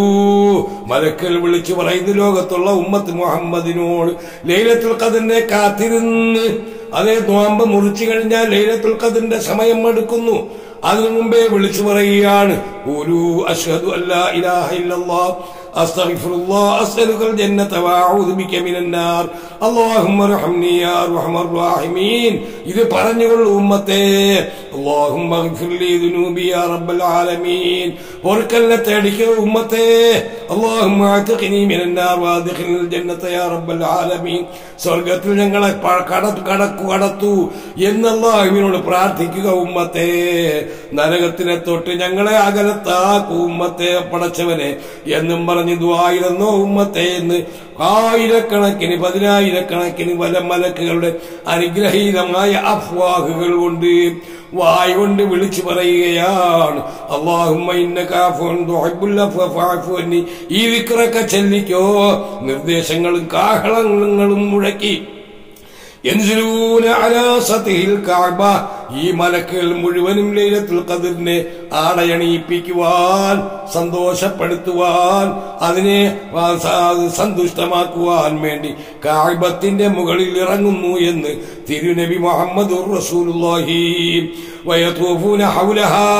മലക്കൽ വിളിച്ചു പറയുന്ന ലോകത്തുള്ള ഉമ്മത്ത് മുഹമ്മദിനോട് ലൈലത്തുൽ ഖദറിനെ കാത്തിരുന്ന് അതേ നോമ്പ് മുറിച്ചു കഴിഞ്ഞാൽ ലൈലത്തുൽ ഖദറിന്റെ സമയം എടുക്കുന്നു അതിനു മുമ്പേ വിളിച്ചു പറയുകയാണ് ഒരു അഷ്ഹദു അല്ലാ ഇലാഹ ഇല്ലല്ലാഹ് أستغفر الله أسألك الجنة وأعوذ بك من النار اللهم ارحمني يا أرحم الراحمين ഇത് പറഞ്ഞുകൊള്ളു ഉമ്മത്തെ اللهم اغفر لي ذنوبي يا رب العالمين പൊറുക്കലിനെ തേടിക്കോ ഉമ്മത്തെ اللهم اعتقني من النار وادخلني الجنة يا رب العالمين സ്വർഗത്തിൽ ഞങ്ങളെ പ- കട- കടക്കു കടത്തു എന്നല്ലാഹുവിനോട് പ്രാർത്ഥിക്കുക ഉമ്മത്തെ നരകത്തിനെ തൊട്ട് ഞങ്ങളെ അകലത്താക്കൂ ഉമ്മത്തെ പടച്ചവനെ എന്നും പറഞ്ഞ് ദ്വായിരുന്നോ ഉമ്മത്തെ എന്ന് ആയിരക്കണക്കിന് പതിനായിരക്കണക്കിന് വല മലക്കുകളുടെ അനുഗ്രഹീതമായ അഫ്വാഹുകൾ കൊണ്ട് വായ് കൊണ്ട് വിളിച്ചു പറയുകയാണ് അള്ളാഹുമ്മ ഇന്നക അഫ്വൻ തുഹിബ്ബുൽ അഫ്വ ഫഅഫു അന്നി. ഈ വിക്രൊക്കെ ചെല്ലിക്കോ നിർദ്ദേശങ്ങളും കാഹളങ്ങളും മുഴക്കി യൻസിലൂന അലാ സതിഹിൽ കഅബ ഈ മലക്കുകൾ മുഴുവനും ലൈലത്തുൽ ഖദറിനെ ആടയണിയിപ്പിക്കുവാൻ സന്തോഷപ്പെടുത്തുവാൻ അതിനെ ആ സ- സന്തുഷ്ടമാക്കുവാൻ വേണ്ടി കാഴ്ബത്തിന്റെ മുകളിൽ ഇറങ്ങുന്നു എന്ന് തിരുനബി മുഹമ്മദ് റസൂലുള്ളാഹി ويطوفون حولها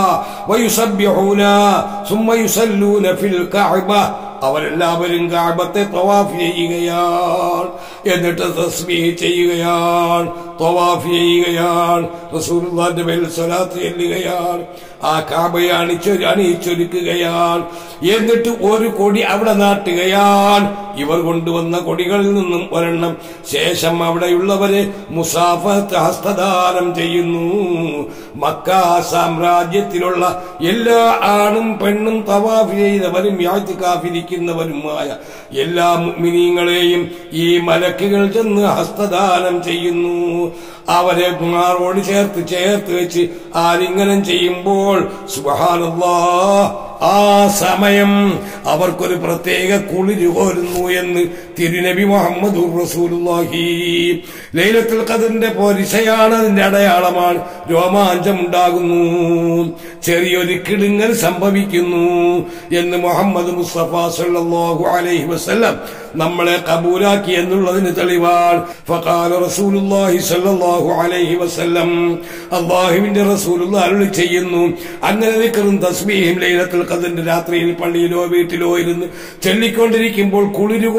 ويسبحون ثم يصلون في الكعبة അവരെല്ലാവരും കാബത്തെ തവാഫ് ചെയ്യുകയാണ് എന്നിട്ട് തസ്ബീഹ് ചെയ്യുകയാണ് തവാഫ് ചെയ്യുകയാണ് റസൂലുള്ളാന്റെ മേൽ സ്വലാത്ത് ചെല്ലുകയാണ് ആ കാബയെ അണിച്ചൊരു അണിയിച്ചൊരുക്കുകയാണ് എന്നിട്ട് ഒരു കൊടി അവിടെ നാട്ടുകയാണ് ഇവർ കൊണ്ടുവന്ന കൊടികളിൽ നിന്നും ഒരെണ്ണം ശേഷം അവിടെയുള്ളവരെ മുസാഫത്ത് ഹസ്തദാനം ചെയ്യുന്നു മക്ക സാമ്രാജ്യത്തിലുള്ള എല്ലാ ആണും പെണ്ണും തവാഫ് ചെയ്തവരും യാത്തിക്കാഫിരിക്കുന്നവരുമായ എല്ലാ മുഅ്മിനീങ്ങളെയും ഈ മലക്കുകൾ ചെന്ന് ഹസ്തദാനം ചെയ്യുന്നു അവരെ മാറോട് ചേർത്ത് ചേർത്ത് വെച്ച് ആലിംഗനം ചെയ്യുമ്പോൾ സുബഹാനല്ലാ ആ സമയം അവർക്കൊരു പ്രത്യേക കുളിര് കോരുന്നു എന്ന് തിരുനബി മുഹമ്മദ് റസൂലുള്ളാഹി ലൈലത്തുൽ ഖദറിന്റെ പോരിശയാണ് അതിന്റെ അടയാളമാണ് രോമാഞ്ചമുണ്ടാകുന്നു ചെറിയൊരു കിടുങ്ങൽ സംഭവിക്കുന്നു എന്ന് മുഹമ്മദ് മുസ്തഫ സല്ലല്ലാഹു അലൈഹി വസല്ലം നമ്മളെ കബൂലാക്കി എന്നുള്ളതിന് തെളിവാണ് ഫഖാല റസൂലുള്ളാഹി സല്ലല്ലാഹു അലൈഹി വസല്ലം അല്ലാഹുവിന്റെ റസൂലുള്ള അരുളി ചെയ്യുന്നു അങ്ങനെ ദിക്റും തസ്ബീഹും ലൈലത്തുൽ ഖദറിന്റെ രാത്രിയിൽ പള്ളിയിലോ വീട്ടിലോ ഇരുന്ന് ചൊല്ലിക്കൊണ്ടിരിക്കുമ്പോൾ കുളിരു കോരുന്ന ഒരു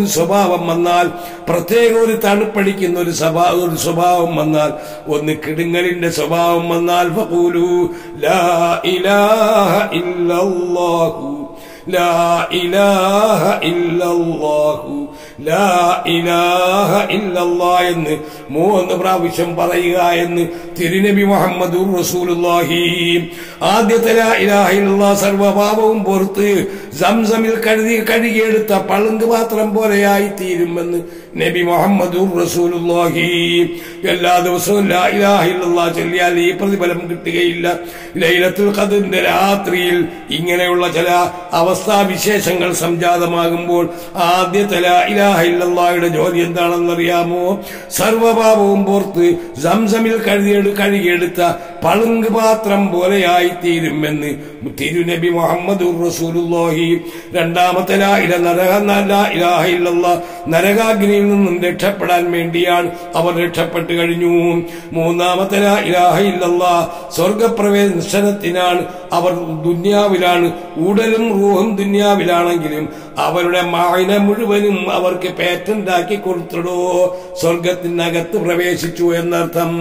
ഒരു സ്വഭാവം വന്നാൽ പ്രത്യേക ഒരു തണുപ്പടിക്കുന്ന ഒരു സ്വഭാ ഒരു സ്വഭാവം വന്നാൽ ഒന്ന് കിടുങ്ങലിന്റെ സ്വഭാവം വന്നാൽ ഫഖൂലു ലാ ഇലാഹ ഇല്ലല്ലാഹു ലാ ഇലാഹ ഇല്ലല്ലാഹു ലാ ഇലാഹ ഇല്ലല്ലാ എന്ന് മൂന്ന് പ്രാവശ്യം പറയുക എന്ന് തിരുനബി മുഹമ്മദ് റസൂലുള്ളാഹി ആദ്യത്തെ ലാ ഇലാഹ ഇല്ലല്ലാ സർവപാപവും പുറത്ത് സംസമിൽ കഴുതി കഴുകിയെടുത്ത പളുങ്ക് പാത്രം പോലെയായി തീരുമെന്ന് നബി മുഹമ്മദ് റസൂലുള്ളാഹി എല്ലാ ദിവസവും ലാ ഇലാഹ ഇല്ലല്ലാ ചൊല്ലിയാൽ ഈ പ്രതിഫലം കിട്ടുകയില്ല ലൈലത്തുൽ ഖദറിന്റെ രാത്രിയിൽ ഇങ്ങനെയുള്ള ചില അവസ്ഥാവിശേഷങ്ങൾ സംജാതമാകുമ്പോൾ ആദ്യത്തെ ലാ ഇലാഹ ഇല്ലല്ലാഹയുടെ ജോലി എന്താണെന്നറിയാമോ സർവപാപവും പോർത്ത് സംസമിൽ കഴുകിയെടു കഴുകിയെടുത്ത പളുങ്ക് പാത്രം പോലെയായി തീരുമെന്ന് തിരുനബി മുഹമ്മദ് റസൂലുള്ളാഹി രണ്ടാമത്തെ ലാ ഇല നരക ലാ ഇലാഹ ഇല്ലല്ലാ നരകാഗ്നിയിൽ നിന്നും രക്ഷപ്പെടാൻ വേണ്ടിയാണ് അവർ രക്ഷപ്പെട്ടു കഴിഞ്ഞു മൂന്നാമത്തെ ലാ ഇലാഹ ഇല്ലല്ലാ സ്വർഗപ്രവേശനത്തിനാണ് അവർ ദുന്യാവിലാണ് ഉടലും റൂഹും ദുന്യാവിലാണെങ്കിലും അവരുടെ മായന മുഴുവനും അവർക്ക് പേറ്റന്റ് ആക്കി കൊടുത്തിടോ സ്വർഗത്തിനകത്ത് പ്രവേശിച്ചു എന്നർത്ഥം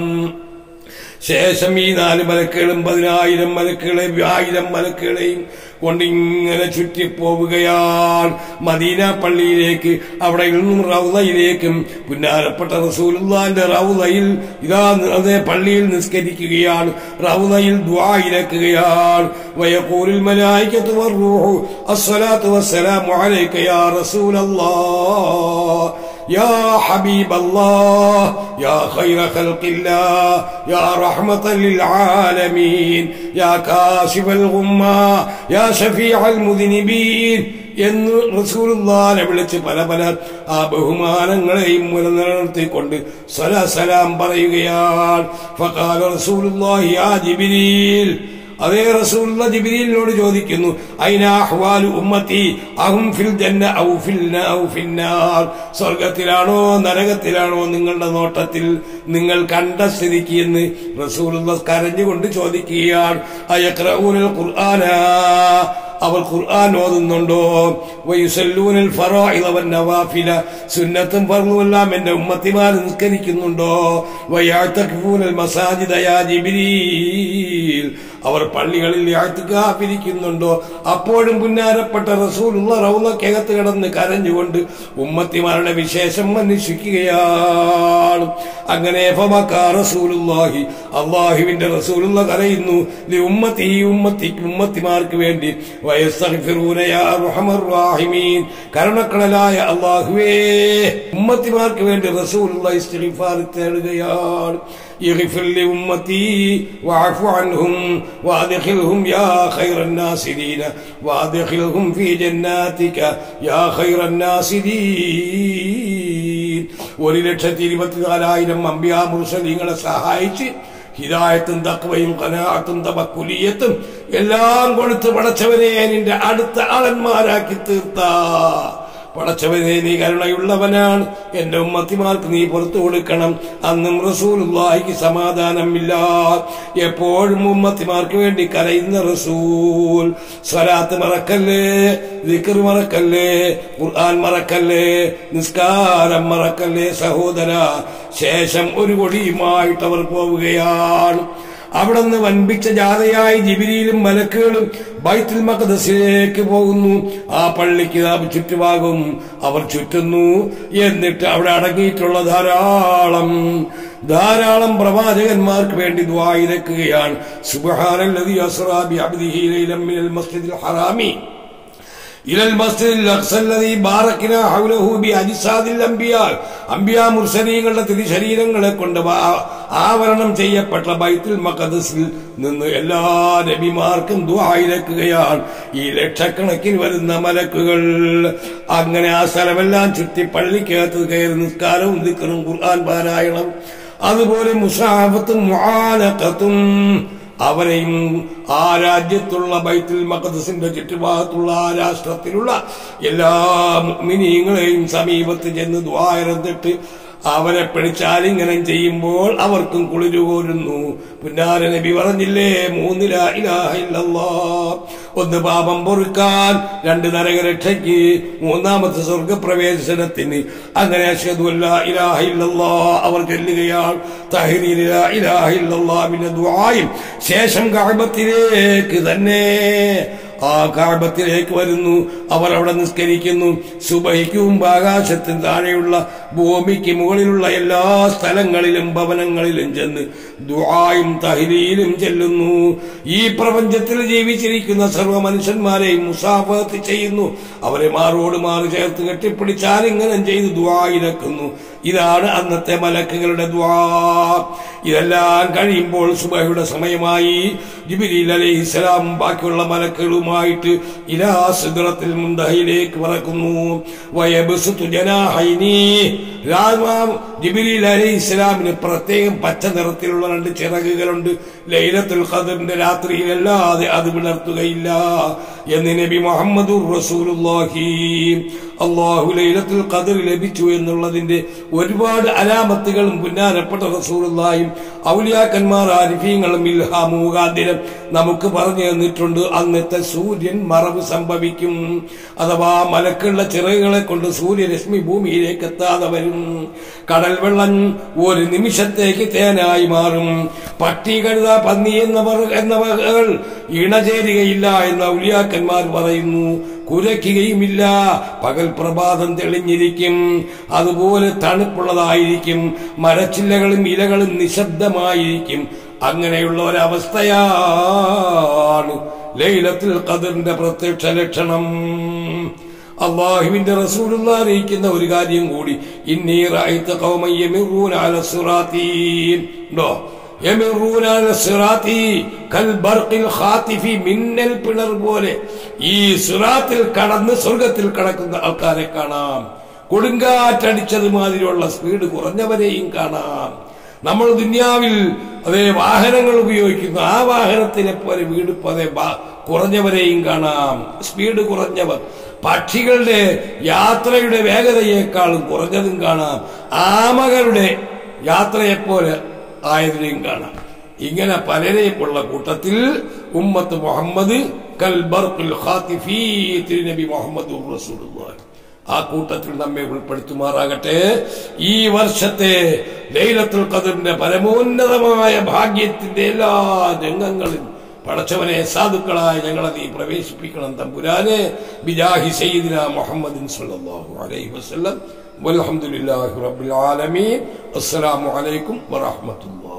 ശേഷം ഈ നാല് മലക്കുകളും പതിനായിരം മലക്കുകളെയും ആയിരം മലക്കുകളെയും കൊണ്ടിങ്ങനെ ചുറ്റിപ്പോവുകയാണ് മദീന പള്ളിയിലേക്ക് അവിടെ നിന്നും റൗദയിലേക്കും പുന്നാരപ്പെട്ട റസൂലുള്ളാന്റെ റൗദയിൽ ഇതാ അതേ പള്ളിയിൽ നിസ്കരിക്കുകയാണ് റൗദയിൽ ദ്വായിരക്കുകയാണ് വയക്കൂരിൽ മലായിക്കത്ത് വർറൂഹു അസ്സലാത്തു വസ്സലാമു അലൈക യാ റസൂലല്ലാഹ് يا حبيب الله يا خير خلق الله يا رحمة للعالمين يا كاشف الغمة يا شفيع المذنبين എന്ന് റസൂലുള്ളാനെ വിളിച്ച് പല പല ആ ബഹുമാനങ്ങളെയും നിലനിർത്തിക്കൊണ്ട് സലാസലാം പറയുകയാണ് ഫഖാല റസൂലുള്ളാഹി യാ ജിബ്രീൽ അതേ റസൂലുള്ള ജിബ്രീലിനോട് ചോദിക്കുന്നു അയിന അഹ്വാലു ഉമ്മത്തി അഹും ഫിൽ ജന്ന ഔ ഫിൽ ന- ഔ ഫിന്നാർ സ്വർഗത്തിലാണോ നരകത്തിലാണോ നിങ്ങളുടെ നോട്ടത്തിൽ നിങ്ങൾ കണ്ട സ്ഥിതിക്ക് എന്ന് റസൂലുള്ള കരഞ്ഞുകൊണ്ട് ചോദിക്കുകയാണ് അയക്രഊനൽ ഖുർആന അവർ ഖുർആൻ ഓതുന്നുണ്ടോ വയുസല്ലൂനൽ ഫറാഇദ വൻ നവാഫില സുന്നത്തും ഫർളുമെല്ലാം എന്റെ ഉമ്മത്തിമാർ നിസ്കരിക്കുന്നുണ്ടോ വയഅതഖൂനൽ മസാജിദ യാ ജിബ്രീൽ അവർ പള്ളികളിൽ യാത്തിക്കാപ്പിരിക്കുന്നുണ്ടോ അപ്പോഴും പുന്നാരപ്പെട്ട റസൂലുള്ള റൗലക്കകത്ത് കിടന്ന് കരഞ്ഞുകൊണ്ട് ഉമ്മത്തിമാരുടെ വിശേഷം അന്വേഷിക്കുകയാണ് അങ്ങനെ ഫമക്കാ റസൂലുള്ളാഹി അള്ളാഹുവിന്റെ റസൂലുള്ള കരയുന്നു ലി ഉമ്മത്തി ഈ ഉമ്മത്തി ഉമ്മത്തിമാർക്ക് വേണ്ടി വയസ്തഗ്ഫിറൂന യാ അർഹമർ റാഹിമീൻ കരുണക്കടലായ അള്ളാഹുവേ ഉമ്മത്തിമാർക്ക് വേണ്ടി റസൂലുള്ള ഇസ്തിഗ്ഫാർ തേടുകയാണ് اغفر لأمتي واعف عنهم وادخلهم يا خير الناصرين وادخلهم في جناتك يا خير الناصرين ഒരു ലക്ഷത്തി ഇരുപത്തിനാലായിരം അമ്പിയാ മുർസലിങ്ങളെ സഹായിച്ച് ഹിദായത്തും തക്വയും കനാത്തും തബക്കുലിയത്തും എല്ലാം കൊടുത്ത് പടച്ചവനെ നിന്റെ അടുത്ത ആളന്മാരാക്കി തീർത്ത പടച്ചവനെ നീ കരുണയുള്ളവനാണ് എന്റെ ഉമ്മത്തിമാർക്ക് നീ പുറത്തു കൊടുക്കണം അന്നും റസൂലുള്ളാഹിക്ക് സമാധാനമില്ല എപ്പോഴും ഉമ്മത്തിമാർക്ക് വേണ്ടി കരയുന്ന റസൂൽ സ്വലാത്ത് മറക്കല്ലേ ദിക്കർ മറക്കല്ലേ ഖുർആൻ മറക്കല്ലേ നിസ്കാരം മറക്കല്ലേ സഹോദര ശേഷം ഒരു കൊടിയുമായിട്ട് അവർ പോവുകയാണ് അവിടുന്ന് വൻപിച്ച ജാഥയായി ജിബിരിയിലും മലക്കുകളും ബൈത്തുൽ മഖദസിലേക്ക് പോകുന്നു ആ പള്ളിക്ക് ആ ചുറ്റുഭാഗം അവർ ചുറ്റുന്നു എന്നിട്ട് അവിടെ അടങ്ങിയിട്ടുള്ള ധാരാളം ധാരാളം പ്രവാചകന്മാർക്ക് വേണ്ടി ദ്വായിരക്കുകയാണ് സുബ്ഹാനല്ലദീ അസ്റാ ബി അബ്ദിഹി ലൈലൻ മിനൽ മസ്ജിദിൽ ഹറാമി إلى المسجد الأقصى الذي باركنا حوله بأجساد الأنبياء അംബിയാ മുർസലീങ്ങളുടെ തിരുശരീരങ്ങളെ കൊണ്ട് ആ- ആവരണം ചെയ്യപ്പെട്ട ബൈത്തുൽ മഖദസിൽ നിന്ന് എല്ലാ നബിമാർക്കും ദുആയിരക്കുകയാണ് ഈ ലക്ഷക്കണക്കിന് വരുന്ന മലക്കുകൾ അങ്ങനെ ആ സ്ഥലമെല്ലാം ചുറ്റി പള്ളിക്കകത്ത് കയറി നിസ്കാരവും ദിക്കറും ഖുർആൻ പാരായണം അതുപോലെ മുസാഫത്തും മുആലഖത്തും അവരെയും ആ രാജ്യത്തുള്ള ബൈത്തുൽ മഖദസിന്റെ ചുറ്റുഭാഗത്തുള്ള ആ രാഷ്ട്രത്തിലുള്ള എല്ലാ മുഅ്മിനീങ്ങളെയും സമീപത്ത് ചെന്ന് ദ്വാരന്നിട്ട് അവരെ പിടിച്ചാലിംഗനം ചെയ്യുമ്പോൾ അവർക്കും കുളിരു കോരുന്നു പുന്നാര നബി പറഞ്ഞില്ലേ മൂന്നില ഇലാഹില്ലല്ലാ ഒന്ന് പാപം പൊറുക്കാൻ രണ്ട് നരകരക്ഷയ്ക്ക് മൂന്നാമത്തെ സ്വർഗപ്രവേശനത്തിന് അങ്ങനെ അഷ്ഹദുല്ല ഇലാഹില്ലല്ലാ അവർ ചൊല്ലുകയാണ് തഹരീല ഇലാഹില്ലല്ലാവിന്റെ ദുആയും ശേഷം കാഴ്ബത്തിലേക്ക് തന്നെ ആ കാഴ്ബത്തിലേക്ക് വരുന്നു അവർ അവിടെ നിസ്കരിക്കുന്നു സുബഹിക്ക് മുമ്പ് ആകാശത്തിന് താഴെയുള്ള ഭൂമിക്ക് മുകളിലുള്ള എല്ലാ സ്ഥലങ്ങളിലും ഭവനങ്ങളിലും ചെന്ന് ദുആയും തഹ്ലീലും ചെല്ലുന്നു ഈ പ്രപഞ്ചത്തിൽ ജീവിച്ചിരിക്കുന്ന സർവ്വ മനുഷ്യന്മാരെയും മുസാഫത്ത് ചെയ്യുന്നു അവരെ മാറോട് മാറി ചേർത്ത് കെട്ടിപ്പിടിച്ചാൽ ഇങ്ങനെ ചെയ്ത് ദുആയിരക്കുന്നു ഇതാണ് അന്നത്തെ മലക്കുകളുടെ ദ്വാ ഇതെല്ലാം കഴിയുമ്പോൾ സുബഹയുടെ സമയമായി ജിബിരിൽ അലൈഹി ഇസ്ലാം ബാക്കിയുള്ള മലക്കുകളുമായിട്ട് ഇലാ സിദ്റത്തിൽ മുന്തഹയിലേക്ക് പറക്കുന്നു വയബസുതു ജനാഹൈനി ജിബിരിൽ അലൈഹി ഇസ്ലാമിന് പ്രത്യേകം പച്ച നിറത്തിലുള്ള രണ്ട് ചിറകുകളുണ്ട് ലൈലത്തുൽ ഖദറിന്റെ രാത്രിയിലല്ലാതെ അത് വിളർത്തുകയില്ല എന്ന് നബി മുഹമ്മദ് റസൂലുള്ളാഹി അള്ളാഹു ലൈലത്തുൽ ഖദർ ലഭിച്ചു എന്നുള്ളതിന്റെ ഒരുപാട് അലാമത്തുകളും പുന്നാരപ്പെട്ട റസൂലുള്ളായും ഔലിയാക്കന്മാർ ആരിഫീങ്ങളും ഇൽഹാം മുഖാന്തിരം നമുക്ക് പറഞ്ഞു തന്നിട്ടുണ്ട് അന്നത്തെ സൂര്യൻ മറവ് സംഭവിക്കും അഥവാ മലക്കുള്ള ചിറകുകളെ കൊണ്ട് സൂര്യരശ്മി ഭൂമിയിലേക്ക് എത്താതെ വരും കടൽ വെള്ളം ഒരു നിമിഷത്തേക്ക് തേനായി മാറും പട്ടി കഴുത പന്നി എന്നവർ എന്നവകൾ ഇണചേരുകയില്ല എന്ന് ഔലിയാക്കന്മാർ പറയുന്നു കുരയ്ക്കുകയുമില്ല പകൽ പ്രഭാതം തെളിഞ്ഞിരിക്കും അതുപോലെ തണുപ്പുള്ളതായിരിക്കും മരച്ചില്ലകളും ഇലകളും നിശബ്ദമായിരിക്കും അങ്ങനെയുള്ള ഒരവസ്ഥയാണ് ലൈലത്തിൽ ഖദറിന്റെ പ്രത്യക്ഷ ലക്ഷണം അള്ളാഹുവിന്റെ റസൂലുള്ള അറിയിക്കുന്ന ഒരു കാര്യം കൂടി ഇന്നീ റായിത്ത ഖൗമൻ യമിറൂന അല സിറാത്തി ഉണ്ടോ യമിറൂന അല സിറാത്തി കൽ ബർഖിൽ ഖാതിഫി മിന്നൽ പിണർ പോലെ ഈ സിറാത്തിൽ കടന്ന് സ്വർഗത്തിൽ കടക്കുന്ന ആൾക്കാരെ കാണാം കൊടുങ്കാറ്റടിച്ചത് മാതിരിയുള്ള സ്പീഡ് കുറഞ്ഞവരെയും കാണാം നമ്മൾ ദുന്യാവിൽ അതേ വാഹനങ്ങൾ ഉപയോഗിക്കുന്നു ആ വാഹനത്തിനെ പോലെ വീട് അതേ കുറഞ്ഞവരെയും കാണാം സ്പീഡ് കുറഞ്ഞവർ പക്ഷികളുടെ യാത്രയുടെ വേഗതയേക്കാളും കുറഞ്ഞതും കാണാം ആമകളുടെ യാത്രയെപ്പോലെ ആയതിനെയും കാണാം ഇങ്ങനെ പലരെയും ഉള്ള കൂട്ടത്തിൽ ഉമ്മത്ത് മുഹമ്മദ് കൽബർഖുൽ ഖാത്തിഫീ തിരുനബി മുഹമ്മദ് റസൂലുള്ളാഹി ആ കൂട്ടത്തിൽ നമ്മെ ഉൾപ്പെടുത്തുമാറാകട്ടെ ഈ വർഷത്തെ ലൈലത്തുൽ ഖദറിന്റെ പരമോന്നതമായ ഭാഗ്യത്തിന്റെ എല്ലാ രംഗങ്ങളും പടച്ചവനെ സാധുക്കളായ ഞങ്ങളെ നീ പ്രവേശിപ്പിക്കണം തമ്പുരാനെ ബിജാഹി സയ്യിദിന മുഹമ്മദിൻ സല്ലല്ലാഹു അലൈഹി വസല്ലം വൽഹംദുലില്ലാഹി റബ്ബിൽ ആലമീൻ അസ്സലാമു അലൈക്കും വറഹ്മത്തുള്ളാഹി